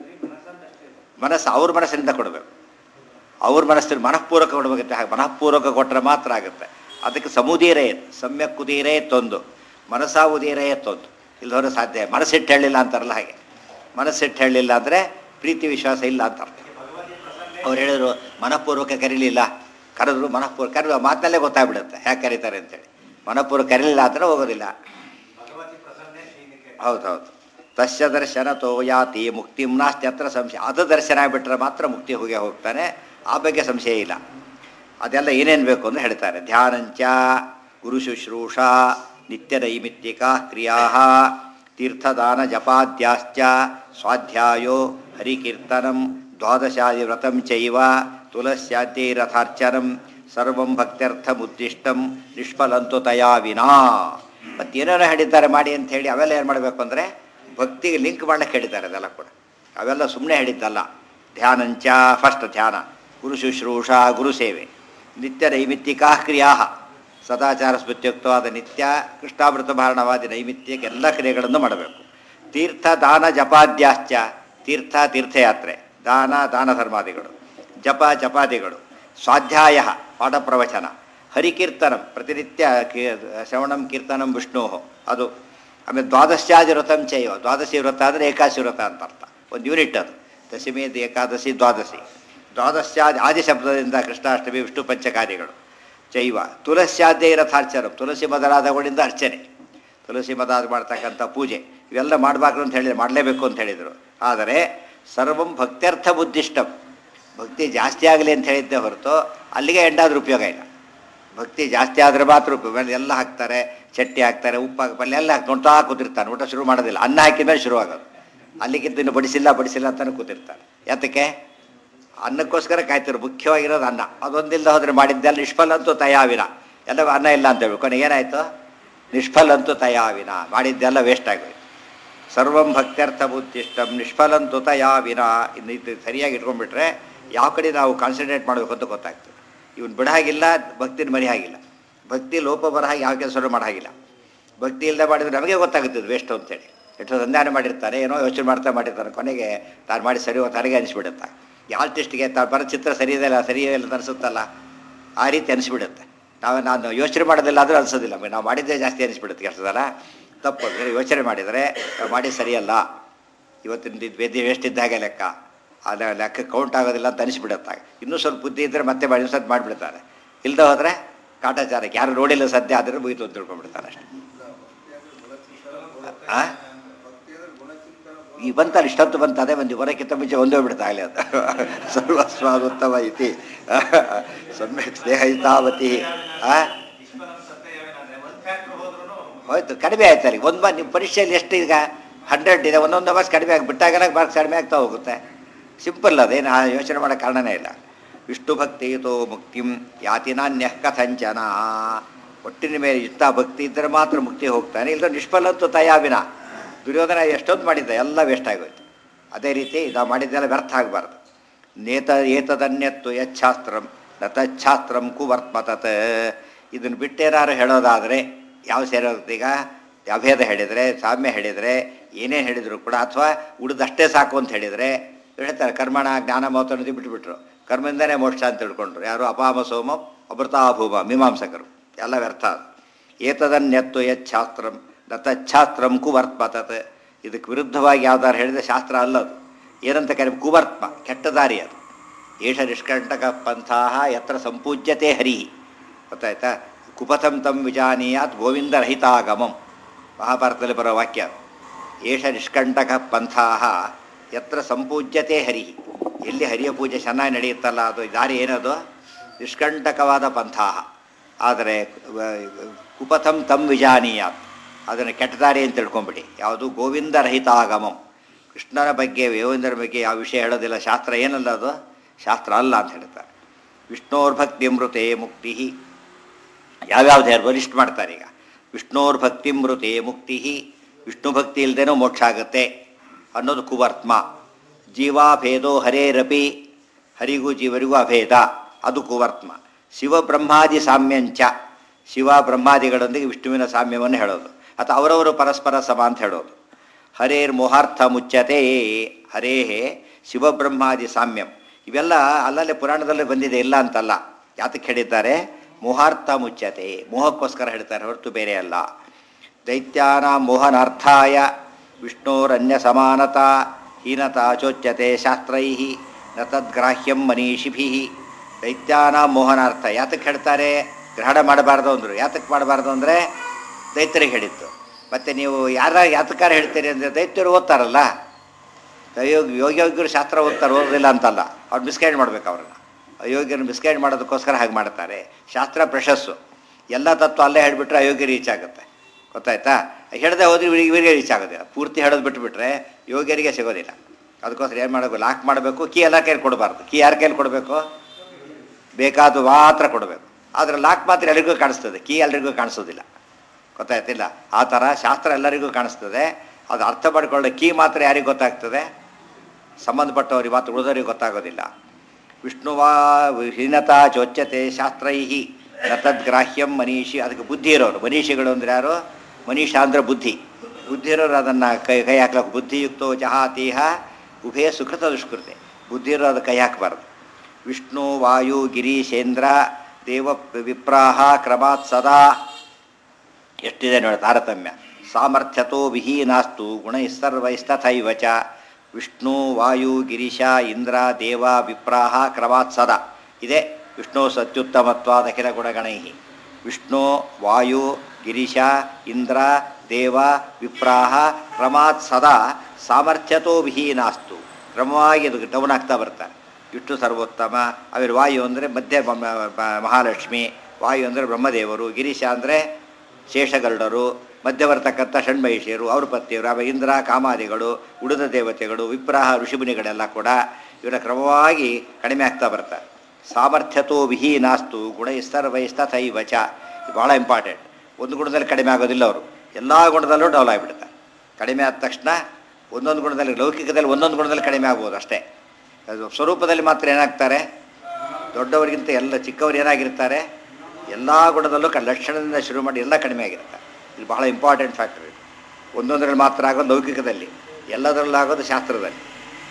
ಮನಸ್ಸು ಅವ್ರ ಮನಸ್ಸಿನಿಂದ ಕೊಡಬೇಕು ಅವ್ರ ಮನಸ್ಸಿನ ಮನಃಪೂರ್ವಕ ಕೊಡಬೇಕಂತೆ ಹಾಗೆ ಮನಃಪೂರ್ವಕ ಕೊಟ್ಟರೆ ಮಾತ್ರ ಆಗುತ್ತೆ ಅದಕ್ಕೆ ಸಮುದೀರೇ ಸಮ್ಯಕ್ ಕುದೀರೇ ತೊಂದು ಮನಸ್ಸಾ ಉದೀರೇ ತೊಂದು ಇಲ್ಲದವ್ರೆ ಸಾಧ್ಯ ಮನಸ್ಸಿಟ್ಟು ಹೇಳಿಲ್ಲ ಅಂತಾರಲ್ಲ ಹಾಗೆ ಮನಸ್ಸಿಟ್ಟು ಹೇಳಿಲ್ಲ ಅಂದರೆ ಪ್ರೀತಿ ವಿಶ್ವಾಸ ಇಲ್ಲ ಅಂತ ಅರ್ಥ ಅವ್ರು ಹೇಳಿದ್ರು ಮನಃಪೂರ್ವಕ ಕರೀಲಿಲ್ಲ ಕರೆದ್ರು ಮನಃಪೂರ್ವಕ ಕರೆದು ಮಾತಲ್ಲೇ ಗೊತ್ತಾಗ್ಬಿಡುತ್ತೆ ಯಾಕೆ ಕರೀತಾರೆ ಅಂತೇಳಿ ಮನಃಪೂರ್ವಕ ಕರೀಲಿಲ್ಲ ಅಂದರೆ ಹೋಗೋದಿಲ್ಲ ಭಗವತಿ ಪ್ರಸನ್ನೆ ಶ್ರೀನಿಕೆ ಹೌದು ಹೌದು ತಸ್ಯ ದರ್ಶನ ತೋ ಯಾತಿ ಮುಕ್ತಿ ನಾಸ್ತ್ಯತ್ರ ಸಂಶಯ ಅದು ದರ್ಶನ ಆಗಿಬಿಟ್ರೆ ಮಾತ್ರ ಮುಕ್ತಿ ಹೋಗಿ ಹೋಗ್ತಾನೆ ಆ ಬಗ್ಗೆ ಸಂಶಯ ಇಲ್ಲ ಅದೆಲ್ಲ ಏನೇನು ಬೇಕು ಅಂತ ಹೇಳ್ತಾರೆ ಧ್ಯಾನಂಚ ಗುರು ಶುಶ್ರೂಷಾ ನಿತ್ಯ ನೈಮಿತ್ತಿಕಾ ಕ್ರಿಯಾ ತೀರ್ಥದಾನ ಜಪಾದ್ಯಾಶ್ಚ ಸ್ವಾಧ್ಯಾಯೋ ಹರಿಕೀರ್ತನಂ ದ್ವಾದಶಾದಿ ವ್ರತಂ ಚೈವ ತುಳಸ್ಯಾದ್ಯೈರಥಾರ್ಚನಂ ಸರ್ವಂ ಭಕ್ತ್ಯರ್ಥಮುದ್ದಿಷ್ಟಂ ನಿಷ್ಫಲಂತು ತಯಾ ವಿನಾ ಮತ್ತೇನೇನೋ ಹೇಳಿದ್ದಾರೆ ಮಾಡಿ ಅಂತ ಹೇಳಿ ಅವೆಲ್ಲ ಏನು ಮಾಡಬೇಕು ಅಂದರೆ ಭಕ್ತಿಗೆ ಲಿಂಕ್ ಮಾಡ್ಲಿಕ್ಕೆ ಹೇಳಿದ್ದಾರೆ ಅದೆಲ್ಲ ಕೂಡ ಅವೆಲ್ಲ ಸುಮ್ಮನೆ ಹೇಳಿದ್ದಲ್ಲ ಧ್ಯಾನಂಚ ಫಸ್ಟ್ ಧ್ಯಾನ ಗುರು ಶುಶ್ರೂಷಾ ಗುರು ಸೇವೆ ನಿತ್ಯ ನೈಮಿತ್ತಿಕಾ ಕ್ರಿಯಾ ಸದಾಚಾರ ಸ್ಮೃತ್ಯುಕ್ತವಾದ ನಿತ್ಯ ಕೃಷ್ಣಾಮೃತ ಭಾರಣವಾದಿ ನೈಮಿತ್ಯಕ್ಕೆ ಎಲ್ಲ ಕ್ರಿಯೆಗಳನ್ನು ಮಾಡಬೇಕು ತೀರ್ಥ ದಾನ ಜಪಾದ್ಯಾಶ್ಚ ತೀರ್ಥ ತೀರ್ಥಯಾತ್ರೆ ದಾನ ದಾನ ಧರ್ಮಾದಿಗಳು ಜಪ ಜಪಾದಿಗಳು ಸ್ವಾಧ್ಯಾಯ ಪಾಠ ಪ್ರವಚನ ಹರಿಕೀರ್ತನಂ ಪ್ರತಿನಿತ್ಯ ಕೀ ಶ್ರವಣಂ ಕೀರ್ತನಂ ವಿಷ್ಣು ಅದು ಆಮೇಲೆ ದ್ವಾದಶ್ಯಾದಿ ವ್ರತಂ ಚೈವ ದ್ವಾದಶಿ ವ್ರತ ಅಂದರೆ ಏಕಾಶಿ ವ್ರತ ಅಂತ ಅರ್ಥ ಒಂದು ಯೂನಿಟ್ ಅದು ದಶಮಿಯದು ಏಕಾದಶಿ ದ್ವಾದಶಿ ದ್ವಾದಶ್ಯಾದಿ ಆದಿ ಶಬ್ದದಿಂದ ಕೃಷ್ಣಾಷ್ಟಮಿ ವಿಷ್ಣು ಪಂಚಕಾರ್ಯಗಳು ಚೈವ ತುಳಸ್ಯಾದ್ಯ ರಥಾರ್ಚನಂ ತುಳಸಿ ಮೊದಲಾದವುಗಳಿಂದ ಅರ್ಚನೆ ತುಳಸಿ ಮೊದಲಾದ ಮಾಡ್ತಕ್ಕಂಥ ಪೂಜೆ ಇವೆಲ್ಲ ಮಾಡಬಾರ್ದು ಅಂತ ಹೇಳಿ ಮಾಡಲೇಬೇಕು ಅಂತ ಹೇಳಿದರು ಆದರೆ ಸರ್ವಂ ಭಕ್ತ್ಯರ್ಥ ಬುದ್ಧಿಷ್ಟಂ ಭಕ್ತಿ ಜಾಸ್ತಿ ಆಗಲಿ ಅಂತ ಹೇಳಿದ್ದೆ ಹೊರತು ಅಲ್ಲಿಗೆ ಎಂಡಾದ್ರೂ ಉಪಯೋಗ ಇಲ್ಲ ಭಕ್ತಿ ಜಾಸ್ತಿ ಆದರೆ ಮಾತ್ರ ಉಪಯೋಗ ಮೇಲೆ ಎಲ್ಲ ಹಾಕ್ತಾರೆ ಚಟ್ನಿ ಹಾಕ್ತಾರೆ ಉಪ್ಪು ಹಾಕಿ ಪಲ್ಯ ಎಲ್ಲ ಹಾಕಿ ನೋಡ್ತಾ ಕೂತಿರ್ತಾನೆ ಊಟ ಶುರು ಮಾಡೋದಿಲ್ಲ ಅನ್ನ ಹಾಕಿದ ಮೇಲೆ ಶುರು ಆಗೋದು ಅಲ್ಲಿಗಿಂತ ಇನ್ನು ಬಡಿಸಿಲ್ಲ ಬಡಿಸಿಲ್ಲ ಅಂತಾನೆ ಕೂತಿರ್ತಾನೆ ಯಾತಕ್ಕೆ ಅನ್ನಕ್ಕೋಸ್ಕರ ಕಾಯ್ತಿರು ಮುಖ್ಯವಾಗಿರೋದು ಅನ್ನ ಅದೊಂದಿಲ್ಲ ಹೋದರೆ ಮಾಡಿದ್ದೆಲ್ಲ ನಿಷ್ಫಲ ಅಂತೂ ತಯಾವಿನ ಎಲ್ಲ ಅನ್ನ ಇಲ್ಲ ಅಂತ ಹೇಳಿ ಕೊನೆಗೆ ಏನಾಯಿತು ನಿಷ್ಫಲ ಅಂತೂ ತಯಾವಿನ ಮಾಡಿದ್ದೆಲ್ಲ ವೇಸ್ಟ್ ಆಗೋಯ್ತು ಸರ್ವಂ ಭಕ್ತ್ಯರ್ಥ ಬುದ್ಧಿಷ್ಟಂ ನಿಷ್ಫಲಂತು ತಯಾವಿನ ಇನ್ನು ಇದು ಸರಿಯಾಗಿ ಇಟ್ಕೊಂಡ್ಬಿಟ್ರೆ ಯಾವ ಕಡೆ ನಾವು ಕಾನ್ಸಂಟ್ರೇಟ್ ಮಾಡಬೇಕು ಅಂತ ಗೊತ್ತಾಗ್ತದೆ ಇವನು ಬಿಡ ಹಾಗಿಲ್ಲ ಭಕ್ತಿನ ಮರಿ ಹಾಗಿಲ್ಲ ಭಕ್ತಿ ಲೋಪ ಬರ ಹಾಗೆ ಯಾವ ಕೆಲಸ ಮಾಡೋ ಹಾಗಿಲ್ಲ ಭಕ್ತಿ ಇಲ್ಲದೆ ಮಾಡಿದ್ರೆ ನಮಗೆ ಗೊತ್ತಾಗುತ್ತೆ ಇದು ವೇಸ್ಟ್ ಅಂತೇಳಿ ಎಷ್ಟೋ ಸಂಧಾನ ಮಾಡಿರ್ತಾರೆ ಏನೋ ಯೋಚನೆ ಮಾಡ್ತಾ ಮಾಡಿರ್ತಾರೆ ಕೊನೆಗೆ ತಾನು ಮಾಡಿ ಸರಿ ತನಗೆ ಅನಿಸ್ಬಿಡುತ್ತೆ ಯಾವ ಟೆಸ್ಟ್ಗೆ ತಾನು ಬರೋ ಚಿತ್ರ ಸರಿ ಇದೆಯಲ್ಲ ಸರಿ ಇಲ್ಲ ಅಂತ ಅನಿಸುತ್ತಲ್ಲ ಆ ರೀತಿ ಅನಿಸ್ಬಿಡುತ್ತೆ ನಾವು ನಾನು ಯೋಚನೆ ಮಾಡೋದಿಲ್ಲ ಆದರೂ ಅನಿಸೋದಿಲ್ಲ ನಾವು ಮಾಡಿದ್ದೇ ಜಾಸ್ತಿ ಅನಿಸ್ಬಿಡುತ್ತೆ ಕೆಲಸದಲ್ಲ ತಪ್ಪು ಅಂದರೆ ಯೋಚನೆ ಮಾಡಿದರೆ ನಾವು ಮಾಡಿ ಸರಿಯಲ್ಲ ಇವತ್ತಿನ ಇದು ವೇದಿ ವೇಸ್ಟ್ ಇದ್ದಾಗೆ ಲೆಕ್ಕ ಅದ ಲೆಕ್ಕ ಕೌಂಟ್ ಆಗೋದಿಲ್ಲ ಅಂತ ಅನಿಸ್ಬಿಡುತ್ತೆ ಇನ್ನೂ ಸ್ವಲ್ಪ ಬುದ್ಧಿ ಇದ್ದರೆ ಮತ್ತೆ ಮಾಡಿ ಸದ್ ಮಾಡಿಬಿಡ್ತಾರೆ ಇಲ್ಲದೆ ಹೋದರೆ ಕಾಟಾಚಾರಕ್ಕೆ ಯಾರು ನೋಡಿಲ್ಲ ಸದ್ಯ ಆದರೆ ಮುಗಿತು ಅಂತ ತಿಳ್ಕೊಂಡ್ಬಿಡ್ತಾರೆ ಅಷ್ಟೇ ಆ? ಈ ಬಂತಲ್ಲ ಇಷ್ಟೊತ್ತು ಬಂತ ಅದೇ ಬಂದು ಹೊರಕ್ಕಿಂತ ಮುಂಚೆ ಒಂದೇ ಬಿಡ್ತಾ ಆಗಲಿ ಅದು ಸರ್ವಸ್ವಾದುತ್ತಮ ಇತಿ ಸಮ್ಯಕ್ ಸ್ನೇಹಿತಾವತಿ ಆ ನಿಷ್ಫಲಂ ಸತ್ಯವೇನಾದ್ರೆ ಒಂದು ಫ್ಯಾಕ್ಟ್ರಿ ಹೋದ್ರೂ ಹೋಯ್ತು ಕಡಿಮೆ ಆಯ್ತು ಅಲ್ಲಿ ಒಂದು ಬಾ ನಿಮ್ಮ ಪರೀಕ್ಷೆಯಲ್ಲಿ ಎಷ್ಟು ಈಗ ಹಂಡ್ರೆಡ್ ಇದೆ ಒಂದೊಂದು ಮಾರ್ಕ್ಸ್ ಕಡಿಮೆ ಆಗಿ ಬಿಟ್ಟಾಗ ಮಾರ್ಕ್ಸ್ ಕಡಿಮೆ ಆಗ್ತಾ ಹೋಗುತ್ತೆ ಸಿಂಪಲ್ ಅದೇನು ಆ ಯೋಚನೆ ಮಾಡೋ ಕಾರಣನೇ ಇಲ್ಲ ವಿಷ್ಣು ಭಕ್ತಿಯುತೋ ಮುಕ್ತಿಂ ಯಾತಿ ನಾಣ್ಯ ಕಥಂಚನ ಒಟ್ಟಿನ ಮೇಲೆ ಇಷ್ಟ ಭಕ್ತಿ ಇದ್ದರೆ ಮಾತ್ರ ಮುಕ್ತಿ ಹೋಗ್ತಾನೆ ಇಲ್ಲದ ನಿಷ್ಫಲಂತೂ ತಯಾವಿನ ದುರ್ಯೋಧನ ಎಷ್ಟೊಂದು ಮಾಡಿದ್ದ ಎಲ್ಲ ವೇಸ್ಟ್ ಆಗೋಯ್ತು ಅದೇ ರೀತಿ ನಾವು ಮಾಡಿದ್ದೆಲ್ಲ ವ್ಯರ್ಥ ಆಗಬಾರ್ದು ನೇತ ಏತದನ್ಯತ್ತು ಯಚ್ಛಾಸ್ತ್ರಂ ನ ತಚ್ಛಾಸ್ತ್ರಂ ಕುವರ್ತ್ಮತತ್ ಇದನ್ನು ಬಿಟ್ಟೇನಾರು ಹೇಳೋದಾದರೆ ಯಾವ ಸೇರೋದು ಈಗ ಅಭೇದ ಹೇಳಿದರೆ ಸಾಮ್ಯ ಹೇಳಿದರೆ ಏನೇ ಹೇಳಿದ್ರು ಕೂಡ ಅಥವಾ ಉಳಿದಷ್ಟೇ ಸಾಕು ಅಂತ ಹೇಳಿದರೆ ಹೇಳ್ತಾರೆ ಕರ್ಮಣ ಜ್ಞಾನ ಮಹತ್ವ ಅನ್ನೋದು ಬಿಟ್ಟುಬಿಟ್ರು ಕರ್ಮದಿಂದನೇ ಮೋಕ್ಷ ಅಂತ ತಿಳ್ಕೊಂಡ್ರು ಯಾರು ಅಪಾಮ ಸೋಮಂ ಅಮೃತಾಭೂಮ ಮೀಮಾಂಸಕರು ಎಲ್ಲ ವ್ಯರ್ಥ ಅದು. ಏತದನ್ಯತ್ತು ಯಚ್ಛಾಸ್ತ್ರಂ ನ ತಚ್ಛಾಸ್ತ್ರಂ ಕುವರ್ತ್ಮತತ್ ಇದಕ್ಕೆ ವಿರುದ್ಧವಾಗಿ ಯಾವ್ದಾರು ಹೇಳಿದ್ರೆ ಶಾಸ್ತ್ರ ಅಲ್ಲದು ಏನಂತ ಕರಿ ಕುವರ್ತ್ಮ ಕೆಟ್ಟ ದಾರಿ ಅದು ಏಷ ನಿಷ್ಕಂಟಕ ಪಂಥಾಹ ಯತ್ರ ಸಂಪೂಜ್ಯತೆ ಹರಿ ಗೊತ್ತಾಯ್ತಾ ಕುಪಥಂ ತಂ ವಿಜಾನೀಯಾತ್ ಗೋವಿಂದರಹಿತಾಗಮಂ ಮಹಾಭಾರತದಲ್ಲಿ ಬರೋ ವಾಕ್ಯ ಅದು. ಏಷ ನಿಷ್ಕಂಟಕ ಪಂಥಾಹ ಯತ್ರ ಸಂಪೂಜ್ಯತೆ ಹರಿ ಎಲ್ಲಿ ಹರಿಯ ಪೂಜೆ ಚೆನ್ನಾಗಿ ನಡೆಯುತ್ತಲ್ಲ ಅದು ದಾರಿ ಏನದು ನಿಷ್ಕಂಟಕವಾದ ಪಂಥಾಹ ಆದರೆ ವ- ಕುಪಥಂ ತಂ ವಿಜಾನೀಯಾತ್ ಅದನ್ನು ಕೆಟ್ಟ ದಾರಿ ಅಂತ ತಿಳ್ಕೊಂಬಿಡಿ ಯಾವುದು ಗೋವಿಂದ ರಹಿತಾಗಮಂ ಕೃಷ್ಣನ ಬಗ್ಗೆ ಗೋವಿಂದರ ಬಗ್ಗೆ ಯಾವ ವಿಷಯ ಹೇಳೋದಿಲ್ಲ ಶಾಸ್ತ್ರ ಏನಲ್ಲ ಅದು ಶಾಸ್ತ್ರ ಅಲ್ಲ ಅಂತ ಹೇಳ್ತಾರೆ ವಿಷ್ಣೋರ್ಭಕ್ತಿ ಮೃತೆ ಮುಕ್ತಿ ಯಾವ್ಯಾವ್ದು ಯಾರು ಲಿಸ್ಟ್ ಮಾಡ್ತಾರೆ ಈಗ ವಿಷ್ಣೋರ್ ಭಕ್ತಿ ಮೃತೆ ಮುಕ್ತಿ ವಿಷ್ಣು ಭಕ್ತಿ ಇಲ್ಲದೇನೋ ಮೋಕ್ಷ ಆಗುತ್ತೆ ಅನ್ನೋದು ಕುವರ್ತ್ಮ ಜೀವಾಭೇದೋ ಹರೇರಪಿ ಹರಿಗೂ ಜೀವರಿಗೂ ಅಭೇದ ಅದು ಕುವರ್ತ್ಮ ಶಿವಬ್ರಹ್ಮಾದಿ ಸಾಮ್ಯಂಚ ಶಿವ ಬ್ರಹ್ಮಾದಿಗಳೊಂದಿಗೆ ವಿಷ್ಣುವಿನ ಸಾಮ್ಯವನ್ನು ಹೇಳೋದು ಅಥವಾ ಅವರವರು ಪರಸ್ಪರ ಸಮ ಅಂತ ಹೇಳೋದು ಹರೇರ್ ಮೋಹಾರ್ಥ ಮುಚ್ಚತೆ ಹರೇಹೇ ಶಿವಬ್ರಹ್ಮಾದಿ ಸಾಮ್ಯಂ ಇವೆಲ್ಲ ಅಲ್ಲಲ್ಲೇ ಪುರಾಣದಲ್ಲೇ ಬಂದಿದೆ ಇಲ್ಲ ಅಂತಲ್ಲ ಯಾತಕ್ಕೆ ಹೇಳಿದ್ದಾರೆ ಮೋಹಾರ್ಥ ಮುಚ್ಚತೆ ಮೋಹಕ್ಕೋಸ್ಕರ ಹೇಳ್ತಾರೆ ಹೊರತು ಬೇರೆ ಅಲ್ಲ ದೈತ್ಯಾನ ಮೋಹನಾರ್ಥಾಯ ವಿಷ್ಣೋರನ್ಯ ಸಮಾನತಾ ಹೀನತಾ ಚೋಚ್ಯತೆ ಶಾಸ್ತ್ರೈ ನ ತದ್ಗ್ರಾಹ್ಯಂ ಮನೀಷಿಭಿ ದೈತ್ಯಾನ ಮೋಹನಾರ್ಥ ಯಾತಕ್ಕೆ ಹೇಳ್ತಾರೆ ಗ್ರಹಣ ಮಾಡಬಾರ್ದು ಅಂದರು ಯಾತಕ್ಕೆ ಮಾಡಬಾರ್ದು ಅಂದರೆ ದೈತ್ಯರಿಗೆ ಹೇಳಿದ್ದು ಮತ್ತು ನೀವು ಯಾರ ಯಾತಕಾರ ಹೇಳ್ತೀರಿ ಅಂದರೆ ದೈತ್ಯರು ಓದ್ತಾರಲ್ಲ ಯೋಗಿ ಯೋಗಿಯೋಗ್ಯರು ಶಾಸ್ತ್ರ ಓದ್ತಾರೆ ಓದೋದಿಲ್ಲ ಅಂತಲ್ಲ ಅವ್ರು ಮಿಸ್ಗೈಡ್ ಮಾಡ್ಬೇಕು ಅವ್ರನ್ನ ಅಯೋಗ್ಯರನ್ನ ಮಿಸ್ಗೈಡ್ ಮಾಡೋದಕ್ಕೋಸ್ಕರ ಹಾಗೆ ಮಾಡ್ತಾರೆ ಶಾಸ್ತ್ರ ಪ್ರಶಸ್ಸು ಎಲ್ಲ ತತ್ವ ಅಲ್ಲೇ ಹೇಳಿಬಿಟ್ರೆ ಅಯೋಗ್ಯ ರೀಚ್ ಆಗುತ್ತೆ ಗೊತ್ತಾಯ್ತಾ ಹೇಳದೆ ಹೋದ್ರೆ ಇವರಿಗೆ ಇವರಿಗೆ ರೀಚ್ ಆಗೋದಿಲ್ಲ ಪೂರ್ತಿ ಹೇಳೋದು ಬಿಟ್ಟುಬಿಟ್ರೆ ಯೋಗ್ಯರಿಗೆ ಸಿಗೋದಿಲ್ಲ ಅದಕ್ಕೋಸ್ಕರ ಏನು ಮಾಡಬೇಕು ಲಾಕ್ ಮಾಡಬೇಕು ಕೀ ಎಲ್ಲ ಕೈಲಿ ಕೊಡಬಾರ್ದು ಕೀ ಯಾರ ಕೈಲಿ ಕೊಡಬೇಕು ಬೇಕಾದ ಮಾತ್ರ ಕೊಡಬೇಕು ಆದರೆ ಲಾಕ್ ಮಾತ್ರ ಎಲ್ಲರಿಗೂ ಕಾಣಿಸ್ತದೆ ಕೀ ಎಲ್ಲರಿಗೂ ಕಾಣಿಸೋದಿಲ್ಲ ಗೊತ್ತಾಯ್ತಿಲ್ಲ ಆ ಥರ ಶಾಸ್ತ್ರ ಎಲ್ಲರಿಗೂ ಕಾಣಿಸ್ತದೆ ಅದು ಅರ್ಥ ಮಾಡ್ಕೊಳ್ಳೋ ಕೀ ಮಾತ್ರ ಯಾರಿಗೆ ಗೊತ್ತಾಗ್ತದೆ ಸಂಬಂಧಪಟ್ಟವ್ರಿಗೆ ಮಾತ್ರ ಉಳಿದವರಿಗೆ ಗೊತ್ತಾಗೋದಿಲ್ಲ ವಿಷ್ಣುವಾ ಹೀನತಾ ಚೋಚ್ಯತೆ ಶಾಸ್ತ್ರೈ ನ ತದ್ಗ್ರಾಹ್ಯಂ ಮನೀಷಿ ಅದಕ್ಕೆ ಬುದ್ಧಿ ಇರೋರು ಮನೀಷಿಗಳು ಅಂದರೆ ಯಾರು ಮನೀಷ ಅಂದರೆ ಬುದ್ಧಿ ಬುದ್ಧಿ ಇರೋರು ಅದನ್ನು ಕೈ ಕೈ ಹಾಕ್ಲಕ್ಕೆ ಬುದ್ಧಿಯುಕ್ತೋ ಜಹಾತೀಹ ಉಭಯ ಸುಕೃತ ದುಷ್ಕೃತೆ ಬುದ್ಧಿ ಇರೋರು ಕೈ ಹಾಕಬಾರ್ದು ವಿಷ್ಣು ವಾಯು ಗಿರೀಶೇಂದ್ರ ದೇವ ವಿಪ್ರಾಹ ಕ್ರಮಾತ್ ಸದಾ ಎಷ್ಟಿದೆ ನೋಡಿ ತಾರತಮ್ಯ ಸಾಮರ್ಥ್ಯತೋ ವಿಹೀನಾಸ್ತು ಗುಣೈಸ್ತರ್ವೈಸ್ತಥೈವ ಚ ವಿಷ್ಣು ವಾಯು ಗಿರೀಶ ಇಂದ್ರ ದೇವ ವಿಪ್ರಾಹ ಕ್ರಮಾತ್ ಸದಾ ಇದೆ ವಿಷ್ಣು ಸತ್ಯುತ್ತಮತ್ವಾದ ಅಖಿಲ ಗುಣಗಣೈ ವಿಷ್ಣು ವಾಯು ಗಿರೀಶ ಇಂದ್ರ ದೇವ ವಿಪ್ರಾಹ ಕ್ರಮಾತ್ ಸದಾ ಸಾಮರ್ಥ್ಯತೋ ವಿಹೀನಾಸ್ತು ಕ್ರಮವಾಗಿ ಅದು ಡೌನ್ ಆಗ್ತಾ ಬರ್ತಾರೆ ವಿಷ್ಣು ಸರ್ವೋತ್ತಮ ಆಮೇಲೆ ವಾಯು ಅಂದರೆ ಮಧ್ಯ ಮ- ಮ- ಮಹಾಲಕ್ಷ್ಮಿ ವಾಯು ಅಂದರೆ ಬ್ರಹ್ಮದೇವರು ಗಿರೀಶ ಅಂದರೆ ಶೇಷಗರುಡರು ಮಧ್ಯ ಬರ್ತಕ್ಕಂಥ ಷಣ್ಮಹಿಷಿಯರು ಅವ್ರ ಪತ್ನಿಯರು ಆಮೇಲೆ ಇಂದ್ರ ಕಾಮಾದಿಗಳು ಉಳಿದ ದೇವತೆಗಳು ವಿಪ್ರಾಹ ಋಷಿಮುನಿಗಳೆಲ್ಲ ಕೂಡ ಇವರ ಕ್ರಮವಾಗಿ ಕಡಿಮೆ ಆಗ್ತಾ ಬರ್ತಾರೆ ಸಾಮರ್ಥ್ಯತೋ ವಿಹೀನಾಸ್ತು ಗುಣೈಸ್ತರ್ವೈಸ್ತಥೈವ ಚ ಇದು ಭಾಳ ಇಂಪಾರ್ಟೆಂಟ್ ಒಂದು ಗುಣದಲ್ಲಿ ಕಡಿಮೆ ಆಗೋದಿಲ್ಲ ಅವರು ಎಲ್ಲ ಗುಣದಲ್ಲೂ ಡೌಲ್ ಆಗಿಬಿಡ್ತಾರೆ ಕಡಿಮೆ ಆದ ತಕ್ಷಣ ಒಂದೊಂದು ಗುಣದಲ್ಲಿ ಲೌಕಿಕದಲ್ಲಿ ಒಂದೊಂದು ಗುಣದಲ್ಲಿ ಕಡಿಮೆ ಆಗ್ಬೋದು ಅಷ್ಟೇ ಅದು ಸ್ವರೂಪದಲ್ಲಿ ಮಾತ್ರ ಏನಾಗ್ತಾರೆ ದೊಡ್ಡವರಿಗಿಂತ ಎಲ್ಲ ಚಿಕ್ಕವರು ಏನಾಗಿರ್ತಾರೆ ಎಲ್ಲ ಗುಣದಲ್ಲೂ ಕ ಲಕ್ಷಣದಿಂದ ಶುರು ಮಾಡಿ ಎಲ್ಲ ಕಡಿಮೆ ಆಗಿರ್ತಾರೆ ಇದು ಬಹಳ ಇಂಪಾರ್ಟೆಂಟ್ ಫ್ಯಾಕ್ಟರ್ ಇದು ಒಂದೊಂದರಲ್ಲಿ ಮಾತ್ರ ಆಗೋದು ಲೌಕಿಕದಲ್ಲಿ ಎಲ್ಲದರಲ್ಲಾಗೋದು ಶಾಸ್ತ್ರದಲ್ಲಿ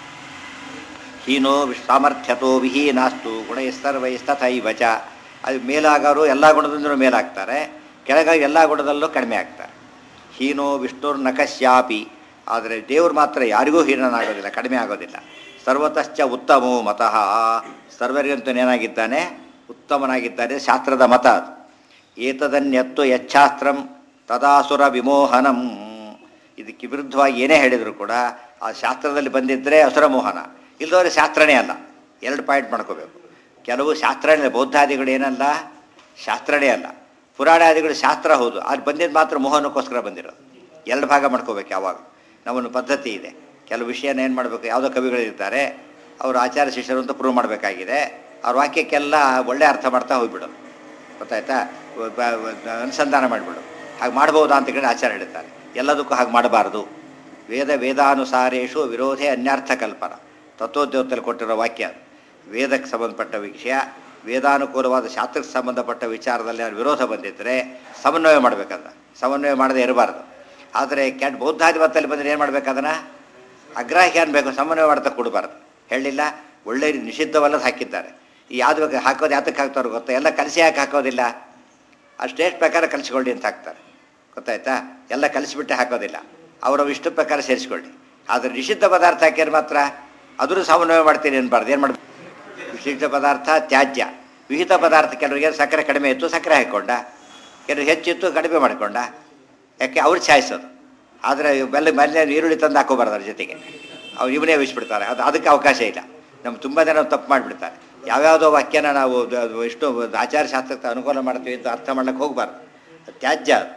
ಹೀನೋ ವಿಶ್ ಸಾಮರ್ಥ್ಯತೋ ವಿಹೀನಾಸ್ತು ಗುಣೈಸ್ತರ್ವೈಸ್ತಥೈವ ಚ ಅದು ಮೇಲಾಗೋರು ಎಲ್ಲ ಗುಣದಿಂದಲೂ ಮೇಲಾಗ್ತಾರೆ ಕೆಳಗಾಗಿ ಎಲ್ಲ ಗುಣದಲ್ಲೂ ಕಡಿಮೆ ಆಗ್ತಾರೆ ಹೀನೋ ವಿಷ್ಣುರ್ ನಕಶ್ಯಾಪಿ ಆದರೆ ದೇವರು ಮಾತ್ರ ಯಾರಿಗೂ ಹೀನನಾಗೋದಿಲ್ಲ ಕಡಿಮೆ ಆಗೋದಿಲ್ಲ ಸರ್ವತಶ್ಚ ಉತ್ತಮೋ ಮತಃ ಸರ್ವರಿಗಂತೂ ಏನಾಗಿದ್ದಾನೆ ಉತ್ತಮನಾಗಿದ್ದಾನೆ ಶಾಸ್ತ್ರದ ಮತ ಅದು ಏತದನ್ಯತ್ತು ಯಚ್ಛಾಸ್ತ್ರಂ ತದಾಸುರ ವಿಮೋಹನಂ ಇದಕ್ಕೆ ವಿರುದ್ಧವಾಗಿ ಏನೇ ಹೇಳಿದರೂ ಕೂಡ ಆ ಶಾಸ್ತ್ರದಲ್ಲಿ ಬಂದಿದ್ದರೆ ಅಸುರ ಮೋಹನ ಇಲ್ಲದವರೆ ಶಾಸ್ತ್ರನೇ ಅಲ್ಲ ಎರಡು ಪಾಯಿಂಟ್ ಮಾಡ್ಕೋಬೇಕು ಕೆಲವು ಶಾಸ್ತ್ರನೇ ಬೌದ್ಧಾದಿಗಳು ಏನಲ್ಲ ಶಾಸ್ತ್ರನೇ ಅಲ್ಲ ಪುರಾಣಾದಿಗಳು ಶಾಸ್ತ್ರ ಹೌದು ಅದು ಬಂದಿದ್ದು ಮಾತ್ರ ಮೋಹನಕ್ಕೋಸ್ಕರ ಬಂದಿರೋದು ಎರಡು ಭಾಗ ಮಾಡ್ಕೋಬೇಕು ಯಾವಾಗ ನಮ್ಮನ್ನು ಪದ್ಧತಿ ಇದೆ ಕೆಲವು ವಿಷಯನ ಏನು ಮಾಡಬೇಕು ಯಾವುದೋ ಕವಿಗಳಿರ್ತಾರೆ ಅವರು ಆಚಾರ್ಯ ಶಿಷ್ಯರು ಅಂತ ಪ್ರೂವ್ ಮಾಡಬೇಕಾಗಿದೆ ಅವ್ರ ವಾಕ್ಯಕ್ಕೆಲ್ಲ ಒಳ್ಳೆ ಅರ್ಥ ಮಾಡ್ತಾ ಹೋಗ್ಬಿಡೋದು ಗೊತ್ತಾಯ್ತಾ ಬ- ಬ- ಅನುಸಂಧಾನ ಮಾಡಿಬಿಡು ಹಾಗೆ ಮಾಡ್ಬೋದಾ ಅಂತ ಕೇಳಿ ಆಚಾರ ಹೇಳ್ತಾರೆ ಎಲ್ಲದಕ್ಕೂ ಹಾಗೆ ಮಾಡಬಾರ್ದು ವೇದ ವೇದಾನುಸಾರೇಶು ವಿರೋಧೇ ಅನ್ಯಾರ್ಥ ಕಲ್ಪನ ತತ್ವೋದ್ಯೋಗದಲ್ಲಿ ಕೊಟ್ಟಿರೋ ವಾಕ್ಯ ಅದು. ವೇದಕ್ಕೆ ಸಂಬಂಧಪಟ್ಟ ವಿಷಯ ವೇದಾನುಕೂಲವಾದ ಶಾಸ್ತ್ರಕ್ಕೆ ಸಂಬಂಧಪಟ್ಟ ವಿಚಾರದಲ್ಲಿ ಯಾರು ವಿರೋಧ ಬಂದಿದ್ದರೆ ಸಮನ್ವಯ ಮಾಡಬೇಕಂತ ಸಮನ್ವಯ ಮಾಡದೇ ಇರಬಾರ್ದು ಆದರೆ ಕೆಟ್ಟ ಬೌದ್ಧಾಧಿಪತ್ಯದಲ್ಲಿ ಬಂದರೆ ಏನು ಮಾಡ್ಬೇಕದನ್ನು ಅಗ್ರಾಹ್ಯ ಅನ್ಬೇಕು ಸಮನ್ವಯ ಮಾಡ್ತಾ ಕೊಡಬಾರ್ದು ಹೇಳಿಲ್ಲ ಒಳ್ಳೆ ನಿಷಿದ್ಧವಲ್ಲದ ಹಾಕಿದ್ದಾರೆ ಈ ಯಾವ್ದು ಬೇಕು ಹಾಕೋದು ಯಾತಕ್ಕೆ ಹಾಕ್ತಾರೋ ಗೊತ್ತಾ ಎಲ್ಲ ಕಲಸಿ ಯಾಕೆ ಹಾಕೋದಿಲ್ಲ ಆ ಸ್ಟೇಟ್ ಪ್ರಕಾರ ಕಲಿಸ್ಕೊಳ್ಳಿ ಅಂತ ಹಾಕ್ತಾರೆ ಗೊತ್ತಾಯ್ತಾ ಎಲ್ಲ ಕಲಿಸ್ಬಿಟ್ಟೆ ಹಾಕೋದಿಲ್ಲ ಅವರ ಇಷ್ಟ ಪ್ರಕಾರ ಸೇರಿಸ್ಕೊಳ್ಳಿ ಆದರೆ ನಿಷಿದ್ಧ ಪದಾರ್ಥ ಹಾಕಿದ್ರೆ ಮಾತ್ರ ಅದರೂ ಸಮನ್ವಯ ಮಾಡ್ತೀನಿ ಅನ್ಬಾರ್ದು ಏನು ಮಾಡ್ಬೇಕು ನಿಷಿದ್ಧ ಪದಾರ್ಥ ತ್ಯಾಜ್ಯ ವಿಹಿತ ಪದಾರ್ಥ ಕೆಲವರಿಗೆ ಸಕ್ಕರೆ ಕಡಿಮೆ ಇತ್ತು ಸಕ್ಕರೆ ಹಾಕ್ಕೊಂಡ ಕೆಲವರು ಹೆಚ್ಚಿತ್ತು ಕಡಿಮೆ ಮಾಡಿಕೊಂಡ ಯಾಕೆ ಅವ್ರು ಛಾಯಿಸೋದು ಆದರೆ ಬೆಲ್ಲ ಮೇಲೆ ಈರುಳ್ಳಿ ತಂದು ಹಾಕೋಬಾರ್ದು ಅದ್ರ ಜೊತೆಗೆ ಅವ್ರು ಇವನೇ ವಿಸ್ಬಿಡ್ತಾರೆ ಅದು ಅದಕ್ಕೆ ಅವಕಾಶ ಇಲ್ಲ ನಮ್ಮ ತುಂಬ ಜನ ತಪ್ಪು ಮಾಡಿಬಿಡ್ತಾರೆ ಯಾವ್ಯಾವುದೋ ವಾಕ್ಯನ ನಾವು ದ- ಅದು ಎಷ್ಟು ಆಚಾರ ಶಾಸ್ತ್ರಕ್ಕೆ ಅನುಕೂಲ ಮಾಡ್ತೀವಿ ಅಂತ ಅರ್ಥ ಮಾಡ್ಲಿಕ್ಕೆ ಹೋಗಬಾರ್ದು ತ್ಯಾಜ್ಯ ಅದು